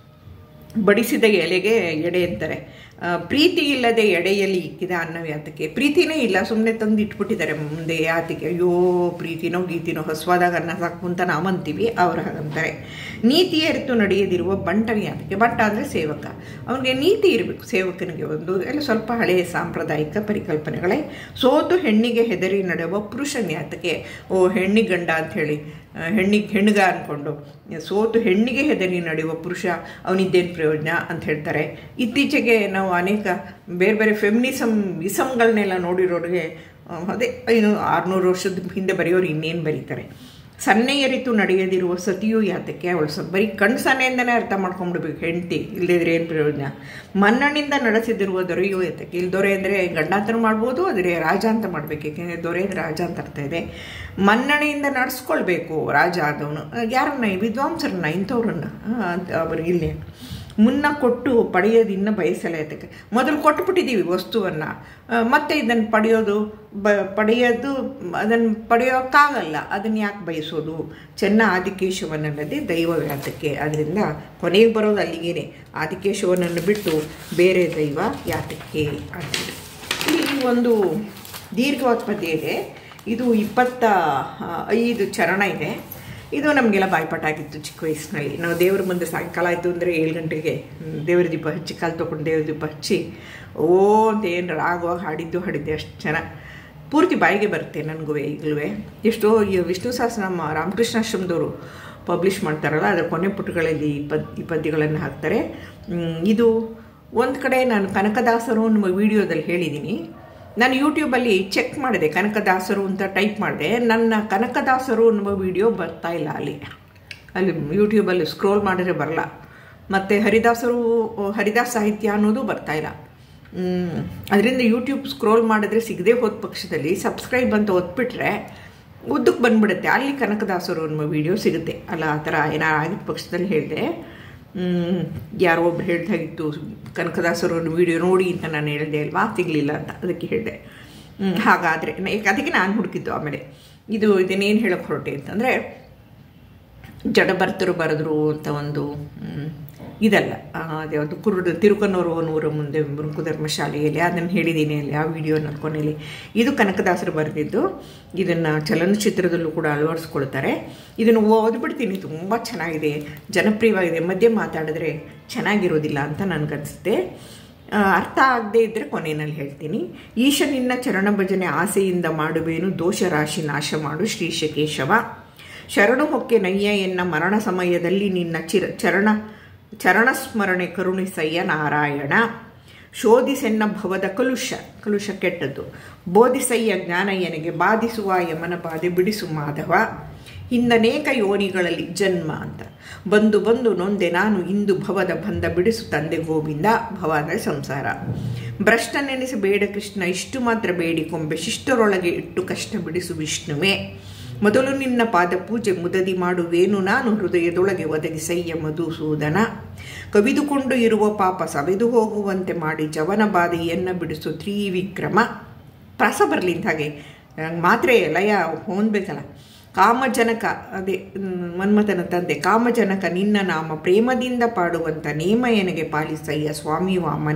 ಬಡಿಸಿದ ಎಲೆಗೆ ಎಡೆ ಅಂತಾರೆ ಪ್ರೀತಿ ಇಲ್ಲದೆ ಎಡೆಯಲ್ಲಿ ಇಕ್ಕಿದ ಅನ್ನವೇ ಅದಕ್ಕೆ ಪ್ರೀತಿನೇ ಇಲ್ಲ ಸುಮ್ಮನೆ ತಂದು ಇಟ್ಬಿಟ್ಟಿದ್ದಾರೆ ಮುಂದೆ ಯಾತಿಗೆ ಅಯ್ಯೋ ಪ್ರೀತಿನೋ ಗೀತಿನೋ ಹಸ್ವಾದಾಗ ಅನ್ನ ಸಾಕು ಅಂತ ನಾವು ಅಂತೀವಿ ಅವ್ರು ಹಾಗಂತಾರೆ ನೀತಿ ಅರಿತು ನಡೆಯದಿರುವ ಬಂಟನೇ ಅದಕ್ಕೆ ಬಂಟ ಅಂದರೆ ಸೇವಕ ಅವನಿಗೆ ನೀತಿ ಇರಬೇಕು ಸೇವಕನಿಗೆ ಒಂದು ಎಲ್ಲ ಸ್ವಲ್ಪ ಹಳೆಯ ಸಾಂಪ್ರದಾಯಿಕ ಪರಿಕಲ್ಪನೆಗಳೇ ಸೋತು ಹೆಣ್ಣಿಗೆ ಹೆದರಿ ನಡೆಯುವ ಪುರುಷನೇ ಅದಕ್ಕೆ ಓ ಹೆಣ್ಣಿಗೆ ಗಂಡ ಅಂಥೇಳಿ ಹೆಣ್ಣಿಗೆ ಹೆಣ್ಣಿಗ ಅಂದ್ಕೊಂಡು ಸೋತು ಹೆಣ್ಣಿಗೆ ಹೆದರಿ ನಡೆಯುವ ಪುರುಷ ಅವನಿದ್ದೇನು ಪ್ರಯೋಜನ ಅಂತ ಹೇಳ್ತಾರೆ ಇತ್ತೀಚೆಗೆ ನಾವು ಅನೇಕ ಬೇರೆ ಬೇರೆ ಫೆಮಿನಿಸಮ್ ಇಸಮ್ಗಳನ್ನೆಲ್ಲ ನೋಡಿರೋರಿಗೆ ಅದೇ ಏನು ಆರುನೂರು ವರ್ಷದ ಹಿಂದೆ ಬರೆಯೋರು ಇನ್ನೇನು ಬರೀತಾರೆ ಸನ್ನೆಯರಿತು ನಡೆಯದಿರುವ ಸತಿಯು ಯಾತಕ್ಕೆ ಅವಳು ಸ ಬರೀ ಕಣ್ಣು ಸನ್ನೆಯಿಂದನೇ ಅರ್ಥ ಮಾಡ್ಕೊಂಡ್ಬಿಡ್ಬೇಕು ಹೆಂಡತಿ ಇಲ್ಲದಿದ್ರೆ ಏನು ಪ್ರಯೋಜನ ಮನ್ನಣಿಂದ ನಡೆಸಿದಿರುವ ದೊರೆಯು ಯಾತಕ್ಕೆ ಇಲ್ಲಿ ದೊರೆ ಅಂದರೆ ಗಂಡಾಂತರ ಮಾಡ್ಬೋದು ಆದರೆ ರಾಜ ಅಂತ ಮಾಡಬೇಕು ಏಕೆಂದರೆ ದೊರೆ ಅಂದರೆ ರಾಜ ಅಂತ ಅರ್ಥ ಇದೆ ಮನ್ನಣೆಯಿಂದ ನಡೆಸ್ಕೊಳ್ಬೇಕು ರಾಜ ಆದವನು ಯಾರನ್ನ ವಿದ್ವಾಂಸರನ್ನ ಇಂಥವ್ರನ್ನ ಅಂತ ಅವರು ಇಲ್ಲಿ ಮುನ್ನ ಕೊಟ್ಟು ಪಡೆಯೋದು ಇನ್ನೂ ಬಯಸಲ್ಲ ಅದಕ್ಕೆ ಮೊದಲು ಕೊಟ್ಬಿಟ್ಟಿದ್ದೀವಿ ವಸ್ತುವನ್ನು ಮತ್ತೆ ಇದನ್ನು ಪಡೆಯೋದು ಬ ಪಡೆಯೋದು ಅದನ್ನು ಪಡೆಯೋಕ್ಕಾಗಲ್ಲ ಅದನ್ನು ಯಾಕೆ ಬಯಸೋದು ಚೆನ್ನ ಆದಿಕೇಶವನಲ್ಲದೆ ದೈವ ಯಾತಕ್ಕೆ ಅದರಿಂದ ಕೊನೆಗೆ ಬರೋದು ಅಲ್ಲಿಗೇನೆ ಆದಿಕೇಶವನನ್ನು ಬಿಟ್ಟು ಬೇರೆ ದೈವ ಯಾತಕ್ಕೆ ಅಂತೇಳಿ ಇಲ್ಲಿ ಒಂದು ದೀರ್ಘವಾದ ಪದ್ಯ ಇದೆ ಇದು ಇಪ್ಪತ್ತ ಐದು ಚರಣ ಇದೆ ಇದು ನಮಗೆಲ್ಲ ಬಾಯ್ಪಾಠ ಆಗಿತ್ತು ಚಿಕ್ಕ ವಯಸ್ಸಿನಲ್ಲಿ ನಾವು ದೇವ್ರ ಮುಂದೆ ಸಾಯಂಕಾಲ ಆಯಿತು ಅಂದರೆ ಏಳು ಗಂಟೆಗೆ ದೇವ್ರ ದೀಪ ಹಚ್ಚಿ ಕಾಲು ತೊಗೊಂಡು ದೇವ್ರ ದೀಪ ಹಚ್ಚಿ ಓ ಅಂತ ಏನು ರಾಗವಾಗಿ ಹಾಡಿದ್ದು ಹಾಡಿದ್ದೆ ಅಷ್ಟು ಚೆನ್ನಾಗಿ ಪೂರ್ತಿ ಬಾಯಿಗೆ ಬರುತ್ತೆ ನನಗೂ ಈಗಲೂ ಎಷ್ಟೋ ಈ ವಿಷ್ಣು ಸಹಸ್ರನಾಮ ರಾಮಕೃಷ್ಣಾಶ್ರಮದವರು ಪಬ್ಲಿಷ್ ಮಾಡ್ತಾರಲ್ಲ ಅದರ ಕೊನೆ ಪುಟಗಳಲ್ಲಿ ಈ ಪದ್ ಈ ಪದ್ಯಗಳನ್ನು ಹಾಕ್ತಾರೆ ಇದು ಒಂದು ಕಡೆ ನಾನು ಕನಕದಾಸರು ನಮ್ಮ ವಿಡಿಯೋದಲ್ಲಿ ಹೇಳಿದ್ದೀನಿ ನಾನು ಯೂಟ್ಯೂಬಲ್ಲಿ ಚೆಕ್ ಮಾಡಿದೆ ಕನಕದಾಸರು ಅಂತ ಟೈಪ್ ಮಾಡಿದೆ ನನ್ನ ಕನಕದಾಸರು ಅನ್ನುವ ವಿಡಿಯೋ ಬರ್ತಾ ಇಲ್ಲ ಅಲ್ಲಿ ಅಲ್ಲಿ ಯೂಟ್ಯೂಬಲ್ಲಿ ಸ್ಕ್ರೋಲ್ ಮಾಡಿದ್ರೆ ಬರಲ್ಲ ಮತ್ತು ಹರಿದಾಸರು ಹರಿದಾಸ್ ಸಾಹಿತ್ಯ ಅನ್ನೋದು ಬರ್ತಾ ಇಲ್ಲ ಅದರಿಂದ ಯೂಟ್ಯೂಬ್ ಸ್ಕ್ರೋಲ್ ಮಾಡಿದ್ರೆ ಸಿಗದೆ ಹೋದ ಪಕ್ಷದಲ್ಲಿ ಸಬ್ಸ್ಕ್ರೈಬ್ ಅಂತ ಒತ್ಬಿಟ್ರೆ ಉದ್ದಕ್ಕೆ ಬಂದ್ಬಿಡುತ್ತೆ ಅಲ್ಲಿ ಕನಕದಾಸರು ಅನ್ನೋ ವಿಡಿಯೋ ಸಿಗುತ್ತೆ ಅಲ್ಲ ಆ ಥರ ಏನಾರು ಆಗಿದ್ದ ಪಕ್ಷದಲ್ಲಿ ಹೇಳಿದೆ ಯಾರೋ ಒಬ್ರು ಹೇಳ್ದಾಗಿತ್ತು ಕನಕದಾಸರು ಒಂದು ವಿಡಿಯೋ ನೋಡಿ ಅಂತ ನಾನು ಹೇಳಿದೆ ಅಲ್ವಾ ಸಿಗಲಿಲ್ಲ ಅಂತ ಅದಕ್ಕೆ ಹೇಳಿದೆ ಹಾಗಾದರೆ ಅದಕ್ಕೆ ನಾನು ಹುಡುಕಿದ್ದು ಆಮೇಲೆ ಇದು ಇದನ್ನೇನು ಹೇಳೋಕ್ಕೆ ಹೊರಟೆ ಅಂತಂದರೆ ಜಡಭರ್ತರು ಬರೆದ್ರು ಅಂತ ಒಂದು ಇದಲ್ಲ ಅದ್ಯಾವುದು ಕುರುಡು ತಿರುಕನೂರು ನೂರ ಮುಂದೆ ಬೃಂಕು ಧರ್ಮಶಾಲೆಯಲ್ಲಿ ಅದನ್ನು ಹೇಳಿದ್ದೀನಿ ಅಲ್ಲಿ ಆ ವಿಡಿಯೋನ ಕೊನೆಯಲ್ಲಿ ಇದು ಕನಕದಾಸರು ಬರೆದಿದ್ದು ಇದನ್ನು ಚಲನಚಿತ್ರದಲ್ಲೂ ಕೂಡ ಅಳವಡಿಸ್ಕೊಳ್ತಾರೆ ಇದನ್ನು ಓದ್ಬಿಡ್ತೀನಿ ತುಂಬ ಚೆನ್ನಾಗಿದೆ ಜನಪ್ರಿಯವಾಗಿದೆ ಮಧ್ಯೆ ಮಾತಾಡಿದ್ರೆ ಚೆನ್ನಾಗಿರೋದಿಲ್ಲ ಅಂತ ನನಗನ್ಸುತ್ತೆ ಅರ್ಥ ಆಗದೆ ಇದ್ದರೆ ಕೊನೆಯಲ್ಲಿ ಹೇಳ್ತೀನಿ ಈಶ ನಿನ್ನ ಚರಣ ಭಜನೆ ಆಸೆಯಿಂದ ಮಾಡುವೇನು ದೋಷ ರಾಶಿ ನಾಶ ಮಾಡು ಶ್ರೀಶಕೇಶವ ಶರಣು ಹೊಕ್ಕೆ ನಯ್ಯ ಎನ್ನ ಮರಣ ಸಮಯದಲ್ಲಿ ನಿನ್ನ ಚಿರ ಚರಣ ಚರಣಸ್ಮರಣೆ ಕರುಣಿಸಯ್ಯ ನಾರಾಯಣ ಶೋಧಿಸೆನ್ನ ಭವದ ಕಲುಷ ಕಲುಷ ಕೆಟ್ಟದ್ದು ಬೋಧಿಸಯ್ಯ ಜ್ಞಾನಯ್ಯನಿಗೆ ಬಾಧಿಸುವ ಯಮನ ಬಾಧೆ ಬಿಡಿಸು ಮಾಧವ ಹಿಂದನೇಕ ಯೋನಿಗಳಲ್ಲಿ ಜನ್ಮ ಅಂತ ಬಂದು ಬಂದು ನೊಂದೆ ನಾನು ಇಂದು ಭವದ ಬಂದ ಬಿಡಿಸು ತಂದೆ ಗೋವಿಂದ ಭವ ಅಂದರೆ ಸಂಸಾರ ಭ್ರಷ್ಟ ನೆನೆಸಿ ಬೇಡ ಕೃಷ್ಣ ಇಷ್ಟು ಮಾತ್ರ ಬೇಡಿಕೊಂಬೆ ಶಿಷ್ಟರೊಳಗೆ ಇಟ್ಟು ಕಷ್ಟ ಬಿಡಿಸು ವಿಷ್ಣುವೇ ಮೊದಲು ನಿನ್ನ ಪಾದ ಪೂಜೆ ಮುದದಿ ಮಾಡುವೇನು ನಾನು ಹೃದಯದೊಳಗೆ ಒದಗಿಸಯ್ಯ ಮಧುಸೂದನ ಕವಿದುಕೊಂಡು ಇರುವ ಪಾಪ ಸವೆದು ಹೋಗುವಂತೆ ಮಾಡಿ ಜವನ ಬಾಧೆಯನ್ನ ಬಿಡಿಸು ತ್ರಿವಿಕ್ರಮ ಪ್ರಾಸ ಬರಲಿ ಹಾಗೆ ಮಾತ್ರೆ ಲಯ ಹೊಂದ್ಬೇಕಲ್ಲ ಕಾಮಜನಕ ಅದೇ ಮನ್ಮಥನ ತಂದೆ ಕಾಮಜನಕ ನಿನ್ನ ನಾಮ ಪ್ರೇಮದಿಂದ ಪಾಡುವಂಥ ನೇಮಯನಿಗೆ ಪಾಲಿಸಯ್ಯ ಸ್ವಾಮಿ ವಾಮನ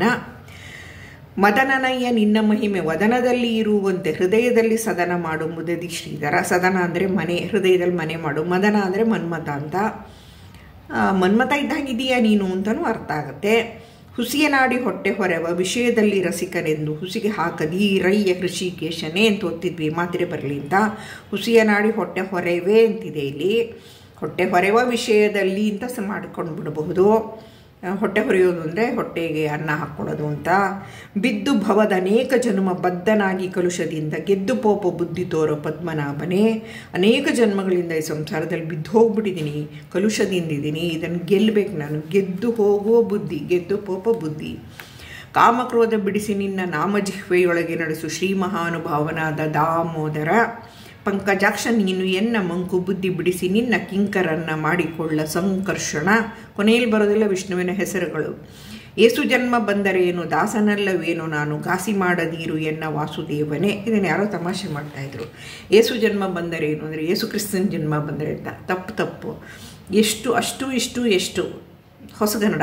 ಮದನನಯ್ಯ ನಿನ್ನ ಮಹಿಮೆ ವದನದಲ್ಲಿ ಇರುವಂತೆ ಹೃದಯದಲ್ಲಿ ಸದನ ಮಾಡು ಮುದದಿ ಶ್ರೀಧರ ಸದನ ಅಂದರೆ ಮನೆ ಹೃದಯದಲ್ಲಿ ಮನೆ ಮಾಡು ಮದನ ಅಂದರೆ ಮನ್ಮಥ ಅಂತ ಮನ್ಮಥ ಇದ್ದಂಗಿದೆಯಾ ನೀನು ಅಂತಲೂ ಅರ್ಥ ಆಗುತ್ತೆ ಹುಸಿಯ ನಾಡಿ ಹೊಟ್ಟೆ ಹೊರೆವ ವಿಷಯದಲ್ಲಿ ರಸಿಕನೆಂದು ಹುಸಿಗೆ ಹಾಕದಿ ರಯ್ಯ ಹೃಷಿಕೇಶನೇ ಅಂತ ಓದ್ತಿದ್ವಿ ಮಾತ್ರೆ ಬರಲಿ ಅಂತ ಹುಸಿಯ ನಾಡಿ ಹೊಟ್ಟೆ ಹೊರೆವೇ ಅಂತಿದೆ ಇಲ್ಲಿ ಹೊಟ್ಟೆ ಹೊರೆಯುವ ವಿಷಯದಲ್ಲಿ ಅಂತ ಸ ಮಾಡ್ಕೊಂಡು ಬಿಡಬಹುದು ಹೊಟ್ಟೆ ಹೊರೆಯೋದು ಅಂದರೆ ಹೊಟ್ಟೆಗೆ ಅನ್ನ ಹಾಕ್ಕೊಳ್ಳೋದು ಅಂತ ಬಿದ್ದು ಭವದ ಅನೇಕ ಜನ್ಮ ಬದ್ಧನಾಗಿ ಕಲುಷದಿಂದ ಗೆದ್ದು ಪೋಪ ಬುದ್ಧಿ ತೋರೋ ಪದ್ಮನಾಭನೇ ಅನೇಕ ಜನ್ಮಗಳಿಂದ ಈ ಸಂಸಾರದಲ್ಲಿ ಬಿದ್ದು ಹೋಗ್ಬಿಟ್ಟಿದ್ದೀನಿ ಕಲುಷದಿಂದಿದ್ದೀನಿ ಇದನ್ನು ಗೆಲ್ಲಬೇಕು ನಾನು ಗೆದ್ದು ಹೋಗುವ ಬುದ್ಧಿ ಗೆದ್ದು ಪೋಪ ಬುದ್ಧಿ ಕಾಮಕ್ರೋಧ ಬಿಡಿಸಿ ನಿನ್ನ ನಾಮಜಿಹ್ವೆಯೊಳಗೆ ನಡೆಸು ಶ್ರೀ ಮಹಾನುಭಾವನಾದ ದಾಮೋದರ ಪಂಕಜಾಕ್ಷ ನೀನು ಎನ್ನ ಮಂಕು ಬುದ್ಧಿ ಬಿಡಿಸಿ ನಿನ್ನ ಕಿಂಕರನ್ನ ಮಾಡಿಕೊಳ್ಳ ಸಂಕರ್ಷಣ ಕೊನೆಯಲ್ಲಿ ಬರೋದಿಲ್ಲ ವಿಷ್ಣುವಿನ ಹೆಸರುಗಳು ಏಸು ಜನ್ಮ ಬಂದರೇನು ದಾಸನಲ್ಲವೇನು ನಾನು ಘಾಸಿ ಮಾಡದೀರು ಎನ್ನ ವಾಸುದೇವನೇ ಇದನ್ನು ಯಾರೋ ತಮಾಷೆ ಮಾಡ್ತಾಯಿದ್ರು ಏಸು ಜನ್ಮ ಬಂದರೇನು ಅಂದರೆ ಏಸು ಕ್ರಿಸ್ತನ ಜನ್ಮ ಬಂದರೆ ಅಂತ ತಪ್ಪು ತಪ್ಪು ಎಷ್ಟು ಅಷ್ಟು ಇಷ್ಟು ಎಷ್ಟು ಹೊಸಗನ್ನಡ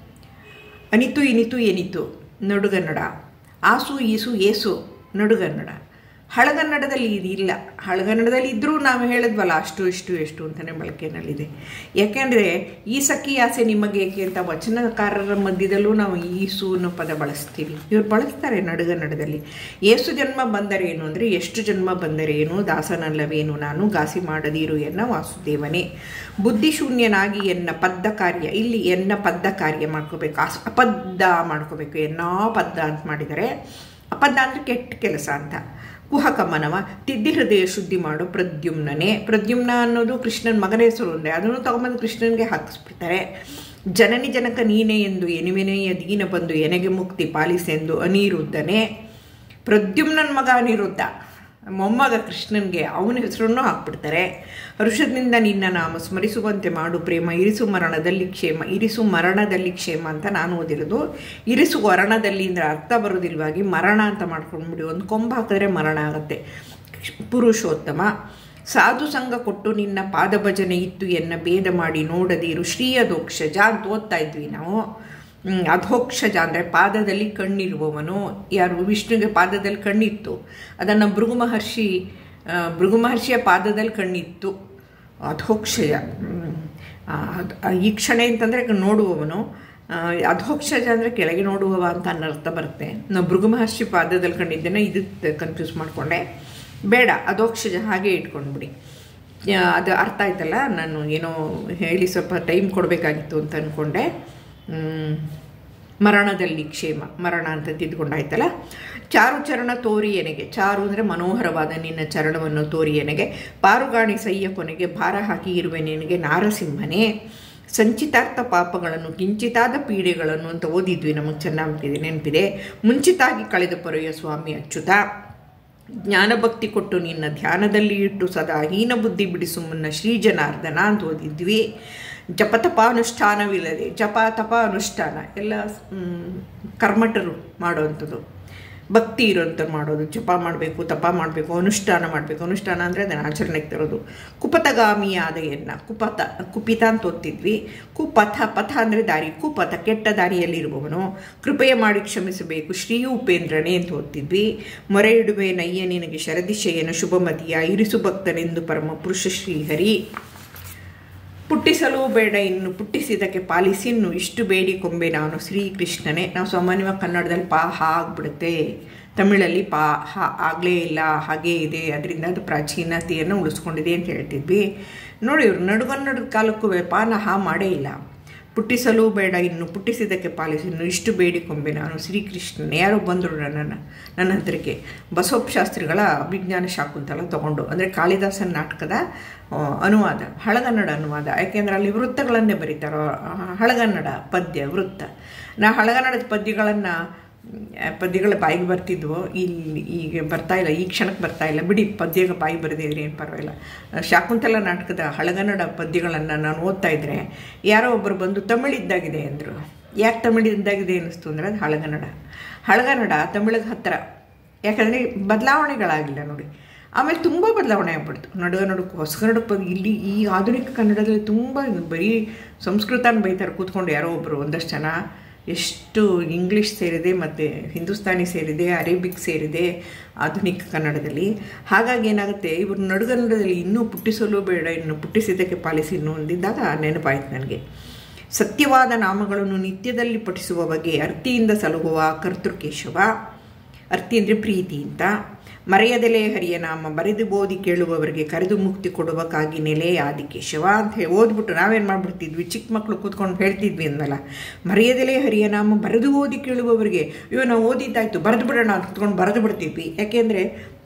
ಅನಿತು ಇನಿತು ಏನಿತು ನಡುಗನ್ನಡ ಆಸು ಈಸು ಏಸು ನಡುಗನ್ನಡ ಹಳಗನ್ನಡದಲ್ಲಿ ಇದಿಲ್ಲ ಹಳಗನ್ನಡದಲ್ಲಿ ಇದ್ದರೂ ನಾವು ಹೇಳಿದ್ವಲ್ಲ ಅಷ್ಟು ಇಷ್ಟು ಎಷ್ಟು ಅಂತಲೇ ಬಳಕೆನಲ್ಲಿದೆ ಯಾಕೆಂದರೆ ಈ ಸಖಿ ಆಸೆ ನಿಮಗೆ ಏಕೆ ಅಂತ ವಚನಕಾರರ ಮಧ್ಯದಲ್ಲೂ ನಾವು ಈಸು ಅನ್ನೋ ಪದ ಬಳಸ್ತೀವಿ ಇವ್ರು ಬಳಸ್ತಾರೆ ನಡುಗನ್ನಡದಲ್ಲಿ ಏಸು ಜನ್ಮ ಬಂದರೇನು ಅಂದರೆ ಎಷ್ಟು ಜನ್ಮ ಬಂದರೇನು ದಾಸನಲ್ಲವೇನು ನಾನು ಘಾಸಿ ಮಾಡದಿರು ಎನ್ನ ವಾಸುದೇವನೇ ಬುದ್ಧಿಶೂನ್ಯನಾಗಿ ಎನ್ನ ಪದ್ದ ಕಾರ್ಯ ಇಲ್ಲಿ ಎನ್ನ ಪದ್ದ ಕಾರ್ಯ ಮಾಡ್ಕೋಬೇಕು ಅಸ್ ಅಪದ್ದ ಮಾಡ್ಕೋಬೇಕು ಎನ್ನೋ ಪದ್ದ ಅಂತ ಮಾಡಿದರೆ ಅಪದ್ದ ಅಂದರೆ ಕೆಟ್ಟ ಕೆಲಸ ಅಂತ ಕುಹಕಮನವ ತಿದ್ದಿ ಹೃದಯ ಶುದ್ಧಿ ಮಾಡು ಪ್ರದ್ಯುಮ್ನನೇ ಪ್ರದ್ಯುಮ್ನ ಅನ್ನೋದು ಕೃಷ್ಣನ ಮಗನ ಹೆಸರು ಒಂದೇ ಅದನ್ನು ತಗೊಂಬಂದು ಕೃಷ್ಣನಿಗೆ ಹಾಕಿಸ್ಬಿಡ್ತಾರೆ ಜನನಿ ಜನಕ ನೀನೇ ಎಂದು ಎನಿವೆನೆಯ ದೀನ ಬಂದು ಎನೆಗೆ ಮುಕ್ತಿ ಪಾಲಿಸೆಂದು ಅನಿರುದ್ಧನೇ ಪ್ರದ್ಯುಮ್ನನ ಮಗ ಅನಿರುದ್ಧ ಮೊಮ್ಮಗ ಕೃಷ್ಣನಿಗೆ ಅವನ ಹೆಸರನ್ನು ಹಾಕ್ಬಿಡ್ತಾರೆ ಹರುಷದಿಂದ ನಿನ್ನ ನಾಮ ಸ್ಮರಿಸುವಂತೆ ಮಾಡು ಪ್ರೇಮ ಇರಿಸು ಮರಣದಲ್ಲಿ ಕ್ಷೇಮ ಇರಿಸು ಮರಣದಲ್ಲಿ ಕ್ಷೇಮ ಅಂತ ನಾನು ಓದಿರೋದು ಇರಿಸು ವರಣದಲ್ಲಿ ಅಂದರೆ ಅರ್ಥ ಬರೋದಿಲ್ವಾಗಿ ಮರಣ ಅಂತ ಮಾಡ್ಕೊಂಡ್ಬಿಡಿ ಒಂದು ಕೊಂಬ ಹಾಕಿದ್ರೆ ಮರಣ ಆಗುತ್ತೆ ಪುರುಷೋತ್ತಮ ಸಾಧು ಸಂಘ ಕೊಟ್ಟು ನಿನ್ನ ಪಾದಭಜನೆ ಇತ್ತು ಎನ್ನ ಭೇದ ಮಾಡಿ ನೋಡದಿರು ಶ್ರೀಯದೋಕ್ಷಜ ಅಂತ ಓದ್ತಾ ಇದ್ವಿ ನಾವು ಅಧೋಕ್ಷಜ ಅಂದರೆ ಪಾದದಲ್ಲಿ ಕಣ್ಣಿರುವವನು ಯಾರು ವಿಷ್ಣುವಿಗೆ ಪಾದದಲ್ಲಿ ಕಣ್ಣಿತ್ತು ಅದನ್ನು ಭೃಗು ಮಹರ್ಷಿ ಭೃಗು ಮಹರ್ಷಿಯ ಪಾದದಲ್ಲಿ ಕಣ್ಣಿತ್ತು ಅಧೋಕ್ಷಜ ಈ ಕ್ಷಣೆ ಅಂತಂದರೆ ನೋಡುವವನು ಅಧೋಕ್ಷಜ ಅಂದರೆ ಕೆಳಗೆ ನೋಡುವವ ಅಂತ ಅನ್ನರ್ಥ ಬರುತ್ತೆ ನಾವು ಭೃಗು ಮಹರ್ಷಿ ಪಾದದಲ್ಲಿ ಕಂಡಿದ್ದೇನೆ ಇದು ಕನ್ಫ್ಯೂಸ್ ಮಾಡಿಕೊಂಡೆ ಬೇಡ ಅಧೋಕ್ಷಜ ಹಾಗೆ ಇಟ್ಕೊಂಡ್ಬಿಡಿ ಅದು ಅರ್ಥ ಆಯ್ತಲ್ಲ ನಾನು ಏನೋ ಹೇಳಿ ಸ್ವಲ್ಪ ಟೈಮ್ ಕೊಡಬೇಕಾಗಿತ್ತು ಅಂತ ಅಂದ್ಕೊಂಡೆ ಮರಣದಲ್ಲಿ ಕ್ಷೇಮ ಮರಣ ಅಂತ ತಿದ್ದುಕೊಂಡಾಯ್ತಲ್ಲ ಚಾರು ಚರಣ ತೋರಿ ಎನೆಗೆ ಚಾರು ಅಂದರೆ ಮನೋಹರವಾದ ನಿನ್ನ ಚರಣವನ್ನು ತೋರಿ ಎನೆಗೆ ಪಾರುಗಾಣಿ ಸಯ್ಯ ಕೊನೆಗೆ ಭಾರ ಹಾಕಿ ಇರುವೆ ನಿನಗೆ ನಾರಸಿಂಹನೇ ಸಂಚಿತಾರ್ಥ ಪಾಪಗಳನ್ನು ಕಿಂಚಿತಾದ ಪೀಡೆಗಳನ್ನು ಅಂತ ಓದಿದ್ವಿ ನಮಗೆ ಚೆನ್ನಾಗಿದೆ ನೆನಪಿದೆ ಮುಂಚಿತಾಗಿ ಕಳೆದ ಪೊರೆಯ ಸ್ವಾಮಿ ಅಚ್ಯುತ ಜ್ಞಾನಭಕ್ತಿ ಕೊಟ್ಟು ನಿನ್ನ ಧ್ಯಾನದಲ್ಲಿ ಇಟ್ಟು ಸದಾ ಹೀನ ಬುದ್ಧಿ ಬಿಡಿಸು ಮುನ್ನ ಶ್ರೀ ಜನಾರ್ದನ ಅಂತ ಓದಿದ್ವಿ ಜಪ ತಪ ಅನುಷ್ಠಾನವಿಲ್ಲದೆ ಜಪ ತಪ ಅನುಷ್ಠಾನ ಎಲ್ಲ ಕರ್ಮಠರು ಮಾಡೋವಂಥದ್ದು ಭಕ್ತಿ ಇರೋಂಥ ಮಾಡೋದು ಜಪ ಮಾಡಬೇಕು ತಪ ಮಾಡಬೇಕು ಅನುಷ್ಠಾನ ಮಾಡಬೇಕು ಅನುಷ್ಠಾನ ಅಂದರೆ ಅದನ್ನು ಆಚರಣೆಗೆ ತರೋದು ಕುಪತಗಾಮಿಯಾದ ಎನ್ನ ಕುಪತ ಕುಪಿತ ಅಂತ ಓದ್ತಿದ್ವಿ ಕುಪಥ ಪಥ ಅಂದರೆ ದಾರಿ ಕುಪಥ ಕೆಟ್ಟ ದಾರಿಯಲ್ಲಿರುವವನು ಕೃಪೆಯ ಮಾಡಿ ಕ್ಷಮಿಸಬೇಕು ಶ್ರೀ ಉಪೇಂದ್ರನೇ ಅಂತ ಓದ್ತಿದ್ವಿ ಮೊರೆ ಇಡುವೆ ನಯ್ಯ ನಿನಗೆ ಶರದಿಶಯನ ಶುಭಮತಿಯ ಇರಿಸು ಭಕ್ತನೆಂದು ಪರಮ ಪುರುಷ ಶ್ರೀಹರಿ ಪುಟ್ಟಿಸಲು ಬೇಡ ಇನ್ನು ಪುಟ್ಟಿಸಿದಕ್ಕೆ ಪಾಲಿಸಿ ಇನ್ನು ಇಷ್ಟು ಬೇಡಿ ಕೊಂಬೆ ನಾನು ಶ್ರೀಕೃಷ್ಣನೇ ನಾವು ಸಾಮಾನ್ಯವಾಗಿ ಕನ್ನಡದಲ್ಲಿ ಪಾ ಹಾ ಆಗ್ಬಿಡುತ್ತೆ ತಮಿಳಲ್ಲಿ ಪಾ ಹಾ ಆಗಲೇ ಇಲ್ಲ ಹಾಗೇ ಇದೆ ಅದರಿಂದ ಅದು ಪ್ರಾಚೀನತೆಯನ್ನು ಉಳಿಸ್ಕೊಂಡಿದೆ ಅಂತ ಹೇಳ್ತಿದ್ವಿ ನೋಡಿ ಇವ್ರು ನಡುಗನ್ನಡದ ಕಾಲಕ್ಕೂ ಪಾನ ಹಾ ಮಾಡೇ ಇಲ್ಲ ಪುಟ್ಟಿಸಲು ಬೇಡ ಇನ್ನು ಪುಟ್ಟಿಸಿದ್ದಕ್ಕೆ ಪಾಲಿಸಿ ಇನ್ನು ಇಷ್ಟು ಬೇಡಿಕೊಂಬೆ ನಾನು ಶ್ರೀಕೃಷ್ಣನೇ ಯಾರೋ ಬಂದರು ನನ್ನನ್ನು ನನ್ನ ಹತ್ರಕ್ಕೆ ಬಸವಪ್ಪ ಶಾಸ್ತ್ರಿಗಳ ಅಭಿಜ್ಞಾನ ಶಾಕುಂತಲ ತಗೊಂಡು ಅಂದರೆ ಕಾಳಿದಾಸನ ನಾಟಕದ ಅನುವಾದ ಹಳಗನ್ನಡ ಅನುವಾದ ಯಾಕೆಂದರೆ ಅಲ್ಲಿ ವೃತ್ತಗಳನ್ನೇ ಬರೀತಾರೋ ಹಳಗನ್ನಡ ಪದ್ಯ ವೃತ್ತ ನಾ ಹಳಗನ್ನಡದ ಪದ್ಯಗಳನ್ನು ಪದ್ಯಗಳ ಬಾಯಿಗೆ ಬರ್ತಿದ್ವು ಇಲ್ಲಿ ಈಗ ಬರ್ತಾ ಇಲ್ಲ ಈ ಕ್ಷಣಕ್ಕೆ ಬರ್ತಾ ಇಲ್ಲ ಬಿಡಿ ಪದ್ಯಗ ಬಾಯಿ ಬರೆದಿದ್ರೆ ಏನು ಪರವಾಗಿಲ್ಲ ಶಾಕುಂತಲ ನಾಟಕದ ಹಳಗನ್ನಡ ಪದ್ಯಗಳನ್ನು ನಾನು ಓದ್ತಾ ಇದ್ದರೆ ಯಾರೋ ಒಬ್ಬರು ಬಂದು ತಮಿಳಿದ್ದಾಗಿದೆ ಅಂದರು ಯಾಕೆ ತಮಿಳಿದ್ದಾಗಿದೆ ಅನ್ನಿಸ್ತು ಅಂದರೆ ಅದು ಹಳಗನ್ನಡ ಹಳಗನ್ನಡ ತಮಿಳಿಗೆ ಹತ್ತಿರ ಯಾಕಂದರೆ ಬದಲಾವಣೆಗಳಾಗಿಲ್ಲ ನೋಡಿ ಆಮೇಲೆ ತುಂಬ ಬದಲಾವಣೆ ಆಗ್ಬಿಡ್ತು ನಡುವ ನಡುಕು ಹೊಸಗನ್ನಡಕ್ಕೆ ಬಂದು ಇಲ್ಲಿ ಈ ಆಧುನಿಕ ಕನ್ನಡದಲ್ಲಿ ತುಂಬ ಬರೀ ಸಂಸ್ಕೃತನ ಬೈತಾರೆ ಕೂತ್ಕೊಂಡು ಯಾರೋ ಒಬ್ಬರು ಒಂದಷ್ಟು ಜನ ಎಷ್ಟು ಇಂಗ್ಲೀಷ್ ಸೇರಿದೆ ಮತ್ತು ಹಿಂದೂಸ್ತಾನಿ ಸೇರಿದೆ ಅರೇಬಿಕ್ ಸೇರಿದೆ ಆಧುನಿಕ ಕನ್ನಡದಲ್ಲಿ ಹಾಗಾಗಿ ಏನಾಗುತ್ತೆ ಇವರು ನಡುಗನ್ನಡದಲ್ಲಿ ಇನ್ನೂ ಪುಟ್ಟಿಸಲು ಬೇಡ ಇನ್ನು ಪುಟ್ಟಿಸಿದ್ದಕ್ಕೆ ಪಾಲಿಸಿ ಇನ್ನು ಅಂದಿದ್ದಾಗ ನೆನಪಾಯ್ತು ನನಗೆ ಸತ್ಯವಾದ ನಾಮಗಳನ್ನು ನಿತ್ಯದಲ್ಲಿ ಪಠಿಸುವ ಬಗ್ಗೆ ಅರ್ತಿಯಿಂದ ಸಲಹುವ ಕರ್ತೃಕೇಶವ ಅರ್ತಿ ಅಂದರೆ ಪ್ರೀತಿ ಅಂತ ಮರೆಯದಲೇ ಹರಿಯ ನಾಮ ಬರೆದು ಓದಿ ಕೇಳುವವರಿಗೆ ಕರೆದು ಮುಕ್ತಿ ಕೊಡುವಕ್ಕಾಗಿ ನೆಲೆ ಆದಿಕೇಶವ ಅಂತ ಹೇಳಿ ಓದ್ಬಿಟ್ಟು ನಾವೇನು ಮಾಡ್ಬಿಡ್ತಿದ್ವಿ ಚಿಕ್ಕ ಮಕ್ಕಳು ಕೂತ್ಕೊಂಡು ಹೇಳ್ತಿದ್ವಿ ಅಂದಲ್ಲ ಮರೆಯದಲೇ ಹರಿಯ ನಾಮ ಬರೆದು ಓದಿ ಕೇಳುವವರಿಗೆ ಅಯ್ಯೋ ನಾವು ಓದಿದ್ದಾಯ್ತು ಬರೆದು ಬಿಡೋಣ ಅಂತ ಕುತ್ಕೊಂಡು ಬರೆದು ಬಿಡ್ತಿದ್ವಿ ಯಾಕೆಂದರೆ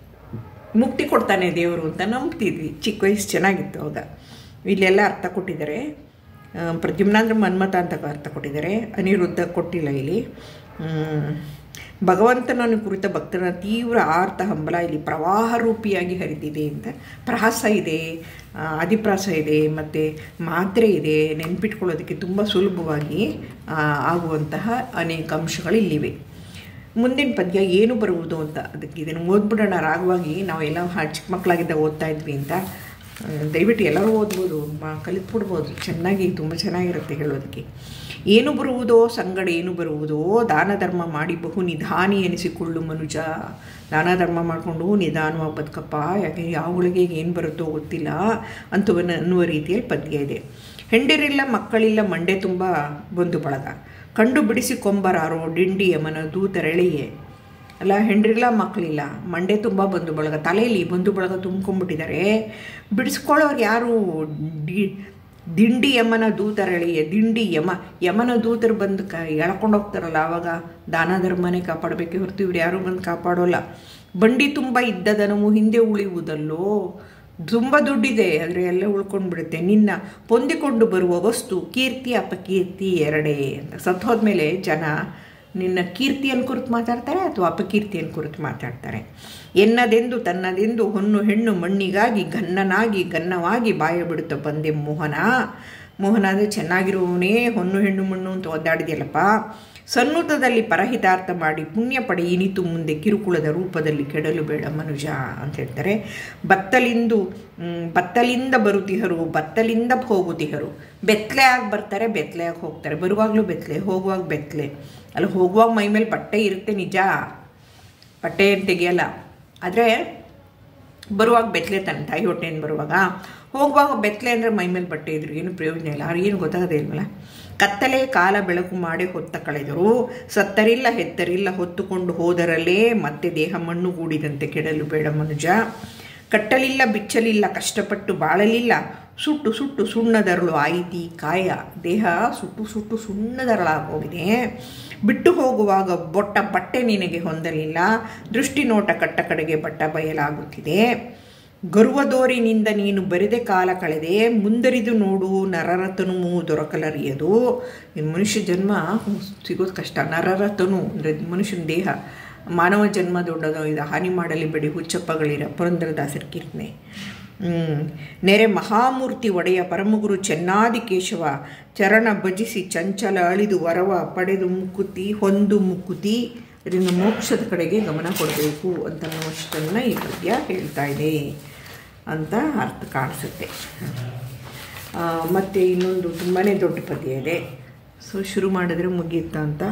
ಮುಕ್ತಿ ಕೊಡ್ತಾನೆ ದೇವರು ಅಂತ ನಂಬ್ತಿದ್ವಿ ಚಿಕ್ಕ ವಯಸ್ಸು ಚೆನ್ನಾಗಿತ್ತು ಅವಾಗ ಇಲ್ಲೆಲ್ಲ ಅರ್ಥ ಕೊಟ್ಟಿದ್ದಾರೆ ಆ, ಪ್ರದ್ಯುಮ್ನ ಅಂದ್ರೆ ಮನ್ಮಥ ಅಂತ ಅರ್ಥ ಕೊಟ್ಟಿದ್ದಾರೆ ಅನಿರುದ್ಧ ಕೊಟ್ಟಿಲ್ಲ ಇಲ್ಲಿ ಹ್ಮ್. ಭಗವಂತನನ್ನು ಕುರಿತ ಭಕ್ತನ ತೀವ್ರ ಆರ್ತ ಹಂಬಲ ಇಲ್ಲಿ ಪ್ರವಾಹ ರೂಪಿಯಾಗಿ ಹರಿದಿದೆ ಅಂತ ಪ್ರಾಸ ಇದೆ ಆ, ಅಧಿಪ್ರಾಸ ಇದೆ ಮತ್ತು ಮಾತ್ರೆ ಇದೆ ನೆನ್ಪಿಟ್ಕೊಳ್ಳೋದಕ್ಕೆ ತುಂಬ ಸುಲಭವಾಗಿ ಆ, ಆಗುವಂತಹ ಅನೇಕ ಅಂಶಗಳು ಇಲ್ಲಿವೆ ಮುಂದಿನ ಪದ್ಯ ಏನು ಬರುವುದು ಅಂತ ಅದಕ್ಕೆ ಇದನ್ನು ಓದ್ಬಿಡೋಣ ರಾಗವಾಗಿ ನಾವೆಲ್ಲ ಹಾ- ಚಿಕ್ಕ ಮಕ್ಕಳಾಗಿದ್ದಾಗ ಓದ್ತಾ ಇದ್ವಿ ಅಂತ ಆ, ದಯವಿಟ್ಟು ಎಲ್ಲರೂ ಓದ್ಬೋದು ಮ ಕಲಿತ್ಬಿಡ್ಬೋದು ಚೆನ್ನಾಗಿ ತುಂಬ ಚೆನ್ನಾಗಿರುತ್ತೆ ಹೇಳೋದಕ್ಕೆ ಏನು ಬರುವುದೋ ಸಂಗಡ ಏನು ಬರುವುದೋ ದಾನ ಧರ್ಮ ಮಾಡಿ ಬಹು ನಿಧಾನಿ ಎನಿಸಿಕೊಳ್ಳು ಮನುಜ ದಾನ ಧರ್ಮ ಮಾಡಿಕೊಂಡು ನಿಧಾನವಾಗಿ ಬದುಕಪ್ಪ ಯಾಕೆ ಯಾವಳಿಗೆ ಏನು ಬರುತ್ತೋ ಗೊತ್ತಿಲ್ಲ ಅಂತವನ್ನ ಅನ್ನುವ ರೀತಿಯಲ್ಲಿ ಪದ್ಯ ಇದೆ ಹೆಂಡಿರಿಲ್ಲ ಮಕ್ಕಳಿಲ್ಲ ಮಂಡೆ ತುಂಬ ಬಂಧು ಬಳಗ ಕಂಡು ಬಿಡಿಸಿ ಕೊಂಬರಾರೋ ಡಿಂಡಿ ಯಮನ ದೂತರೆಳೆಯೇ ಅಲ್ಲ ಹೆಂಡ್ರಿಲ್ಲ ಮಕ್ಕಳಿಲ್ಲ ಮಂಡೆ ತುಂಬ ಬಂಧು ಬಳಗ ತಲೆಯಲ್ಲಿ ಬಂಧು ಬಳಗ ತುಂಬ್ಕೊಂಡ್ಬಿಟ್ಟಿದ್ದಾರೆ ಬಿಡಿಸ್ಕೊಳ್ಳೋರು ಯಾರು ಡಿ ದಿಂಡಿ ಯಮನ ದೂತರಳಿಯ ದಿಂಡಿ ಯಮ ಯಮನ ದೂತರು ಬಂದು ಕ ಎಳ್ಕೊಂಡು ಹೋಗ್ತಾರಲ್ಲ ಆವಾಗ ದಾನ ಧರ್ಮನೇ ಕಾಪಾಡಬೇಕೆ ಹೊರತು ಇವ್ರು ಯಾರೂ ಬಂದು ಕಾಪಾಡೋಲ್ಲ ಬಂಡಿ ತುಂಬ ಇದ್ದ ದನವು ಹಿಂದೆ ಉಳಿಯುವುದಲ್ಲೋ ತುಂಬ ದುಡ್ಡಿದೆ ಆದರೆ ಎಲ್ಲ ಉಳ್ಕೊಂಡು ಬಿಡುತ್ತೆ ನಿನ್ನ ಹೊಂದಿಕೊಂಡು ಬರುವ ವಸ್ತು ಕೀರ್ತಿ ಅಪಕೀರ್ತಿ ಎರಡೇ ಅಂತ ಸತ್ತು ಹೋದ್ಮೇಲೆ ಜನ ನಿನ್ನ ಕೀರ್ತಿಯನ್ನು ಕುರಿತು ಮಾತಾಡ್ತಾರೆ ಅಥವಾ ಅಪಕೀರ್ತಿಯನ್ನು ಕುರಿತು ಮಾತಾಡ್ತಾರೆ ಎನ್ನದೆಂದು ತನ್ನದೆಂದು ಹೊನ್ನು ಹೆಣ್ಣು ಮಣ್ಣಿಗಾಗಿ ಗನ್ನನಾಗಿ ಗನ್ನವಾಗಿ ಬಾಯ ಬಿಡುತ್ತ ಬಂದೆ ಮೋಹನ ಮೋಹನ ಅಂದರೆ ಚೆನ್ನಾಗಿರುವವನೇ ಹೊನ್ನು ಹೆಣ್ಣು ಮಣ್ಣು ಅಂತ ಒದ್ದಾಡಿದೆಯಲ್ಲಪ್ಪ ಸನ್ನುತದಲ್ಲಿ ಪರಹಿತಾರ್ಥ ಮಾಡಿ ಪುಣ್ಯ ಪಡೆ ಇನಿತು ಮುಂದೆ ಕಿರುಕುಳದ ರೂಪದಲ್ಲಿ ಕೆಡಲು ಬೇಡ ಮನುಜ ಅಂತ ಹೇಳ್ತಾರೆ ಬತ್ತಲಿಂದು ಮ್, ಬತ್ತಲಿಂದ ಬರುತಿಹರು ಬತ್ತಲಿಂದ ಹೋಗುತಿಹರು ಬೆತ್ತಲೆ ಆಗಿ ಬರ್ತಾರೆ ಬೆತ್ತಲೆ ಆಗಿ ಹೋಗ್ತಾರೆ ಬರುವಾಗಲೂ ಬೆತ್ತಲೆ ಹೋಗುವಾಗ ಬೆತ್ತಲೆ ಅಲ್ಲಿ ಹೋಗುವಾಗ ಮೈ ಮೇಲೆ ಬಟ್ಟೆ ಇರುತ್ತೆ ನಿಜ ಬಟ್ಟೆ ಏನು ತೆಗಿಯಲ್ಲ ಆದರೆ ಬರುವಾಗ ಬೆತ್ತಲೆ ತನ್ನ ತಾಯಿ ಹೊಟ್ಟೆಯಿಂದ ಬರುವಾಗ ಹೋಗುವಾಗ ಬೆತ್ತಲೆ ಅಂದರೆ ಮೈ ಮೇಲೆ ಬಟ್ಟೆ ಇದ್ರು ಏನು ಪ್ರಯೋಜನ ಇಲ್ಲ ಅವ್ರಿಗೆ ಏನು ಗೊತ್ತಾಗದೇ ಇಲ್ವಲ್ಲ ಕತ್ತಲೆ ಕಾಲ ಬೆಳಕು ಮಾಡಿ ಹೊತ್ತ ಕಳೆದರು ಸತ್ತರಿಲ್ಲ ಹೆತ್ತರಿಲ್ಲ ಹೊತ್ತುಕೊಂಡು ಹೋದರಲ್ಲೇ ಮತ್ತೆ ದೇಹ ಮಣ್ಣು ಗೂಡಿದಂತೆ ಕೆಡಲು ಬೇಡ ಮನುಜ ಕಟ್ಟಲಿಲ್ಲ ಬಿಚ್ಚಲಿಲ್ಲ ಕಷ್ಟಪಟ್ಟು ಬಾಳಲಿಲ್ಲ ಸುಟ್ಟು ಸುಟ್ಟು ಸುಣ್ಣದರಳು ಆಯಿತಿ ಕಾಯ ದೇಹ ಸುಟ್ಟು ಸುಟ್ಟು ಸುಣ್ಣದರಳಾಗೋಗಿದೆ ಬಿಟ್ಟು ಹೋಗುವಾಗ ಬೊಟ್ಟ ಬಟ್ಟೆ ನಿನಗೆ ಹೊಂದಲಿಲ್ಲ ದೃಷ್ಟಿ ನೋಟ ಕಟ್ಟ ಕಡೆಗೆ ಬಟ್ಟ ಬಯಲಾಗುತ್ತಿದೆ ಗರ್ವದೋರಿನಿಂದ ನೀನು ಬರೆದೆ ಕಾಲ ಕಳೆದೆ ಮುಂದರಿದು ನೋಡು ನರರತನು ದೊರಕಲರಿಯದು ಈ ಮನುಷ್ಯ ಜನ್ಮ ಸಿಗೋದು ಕಷ್ಟ ನರರತನು ಅಂದರೆ ಮನುಷ್ಯನ ದೇಹ ಮಾನವ ಜನ್ಮ ದೊಡ್ಡದು ಇದು ಹಾನಿ ಮಾಡಲಿ ಬಿಡಿ ಹುಚ್ಚಪ್ಪಗಳಿರ ಪುರಂದರದಾಸರ ಕೀರ್ತನೆ ಹ್ಮ್. ನೆರೆ ಮಹಾಮೂರ್ತಿ ಒಡೆಯ ಪರಮಗುರು ಚೆನ್ನಾದಿ ಕೇಶವ ಚರಣ ಭಜಿಸಿ ಚಂಚಲ ಅಳಿದು ವರವ ಪಡೆದು ಮುಕ್ಕುತಿ ಹೊಂದು ಮುಕ್ಕುತಿ ಇದರಿಂದ ಮೋಕ್ಷದ ಕಡೆಗೆ ಗಮನ ಕೊಡಬೇಕು ಅಂತ ಅನ್ನುವಷ್ಟನ್ನು ಈ ಪದ್ಯ ಹೇಳ್ತಾ ಇದೆ ಅಂತ ಅರ್ಥ ಕಾಣಿಸುತ್ತೆ ಆ, ಮತ್ತು ಇನ್ನೊಂದು ತುಂಬಾ ದೊಡ್ಡ ಪದ್ಯ ಇದೆ ಸೊ ಶುರು ಮಾಡಿದ್ರೆ ಮುಗಿಯುತ್ತಾ ಅಂತ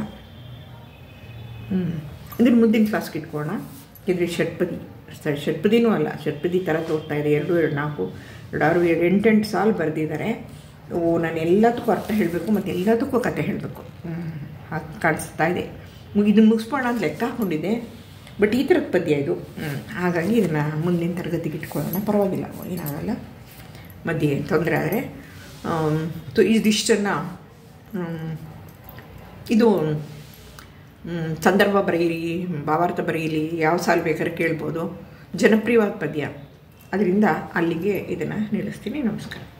ಹ್ಞೂ ಅಂದರೆ ಮುಂದಿನ ಕ್ಲಾಸ್ಗೆ ಇಟ್ಕೊಳ್ಳೋಣ ಇದು ಷಟ್ಪದಿ ಸ- ಷಟ್ಪದಿನೂ ಅಲ್ಲ ಷಟ್ಪದಿ ಥರ ತೋರ್ತಾ ಇದೆ ಎರಡು ಎರಡು ನಾಲ್ಕು ಎರಡು ಆರು ಎರಡು ಎಂಟೆಂಟು ಸಾಲು ಬರೆದಿದ್ದಾರೆ ಓ ನಾನು ಎಲ್ಲದಕ್ಕೂ ಅರ್ಥ ಹೇಳಬೇಕು ಮತ್ತು ಎಲ್ಲದಕ್ಕೂ ಕತೆ ಹೇಳಬೇಕು ಹಾಗೆ ಕಾಣಿಸ್ತಾ ಇದೆ ಮುಗಿ ಇದನ್ನು ಮುಗಿಸ್ಬೋಣ ಅಂತ ಲೆಕ್ಕ ಹಾಕೊಂಡಿದ್ದೆ ಬಟ್ ಈ ಥರದ ಪದ್ಯ ಇದು ಹ್ಮ್. ಹಾಗಾಗಿ ಇದನ್ನು ಮುಂದಿನ ತರಗತಿಗೆ ಇಟ್ಕೊಳ್ಳೋಣ ಪರವಾಗಿಲ್ಲ ಏನಾಗಲ್ಲ ಮಧ್ಯೆ ತೊಂದರೆ ಆದರೆ ಇದಿಷ್ಟನ್ನು ಇದು ಮ್, ಸಂದರ್ಭ ಬರೆಯಿರಿ ಭಾವಾರ್ಥ ಬರೆಯಲಿ ಯಾವ ಸಾಲು ಬೇಕಾದ್ರೆ ಕೇಳ್ಬೋದು ಜನಪ್ರಿಯವಾದ ಪದ್ಯ ಅದರಿಂದ ಅಲ್ಲಿಗೆ ಇದನ್ನು ನಿಲ್ಲಿಸ್ತೀನಿ ನಮಸ್ಕಾರ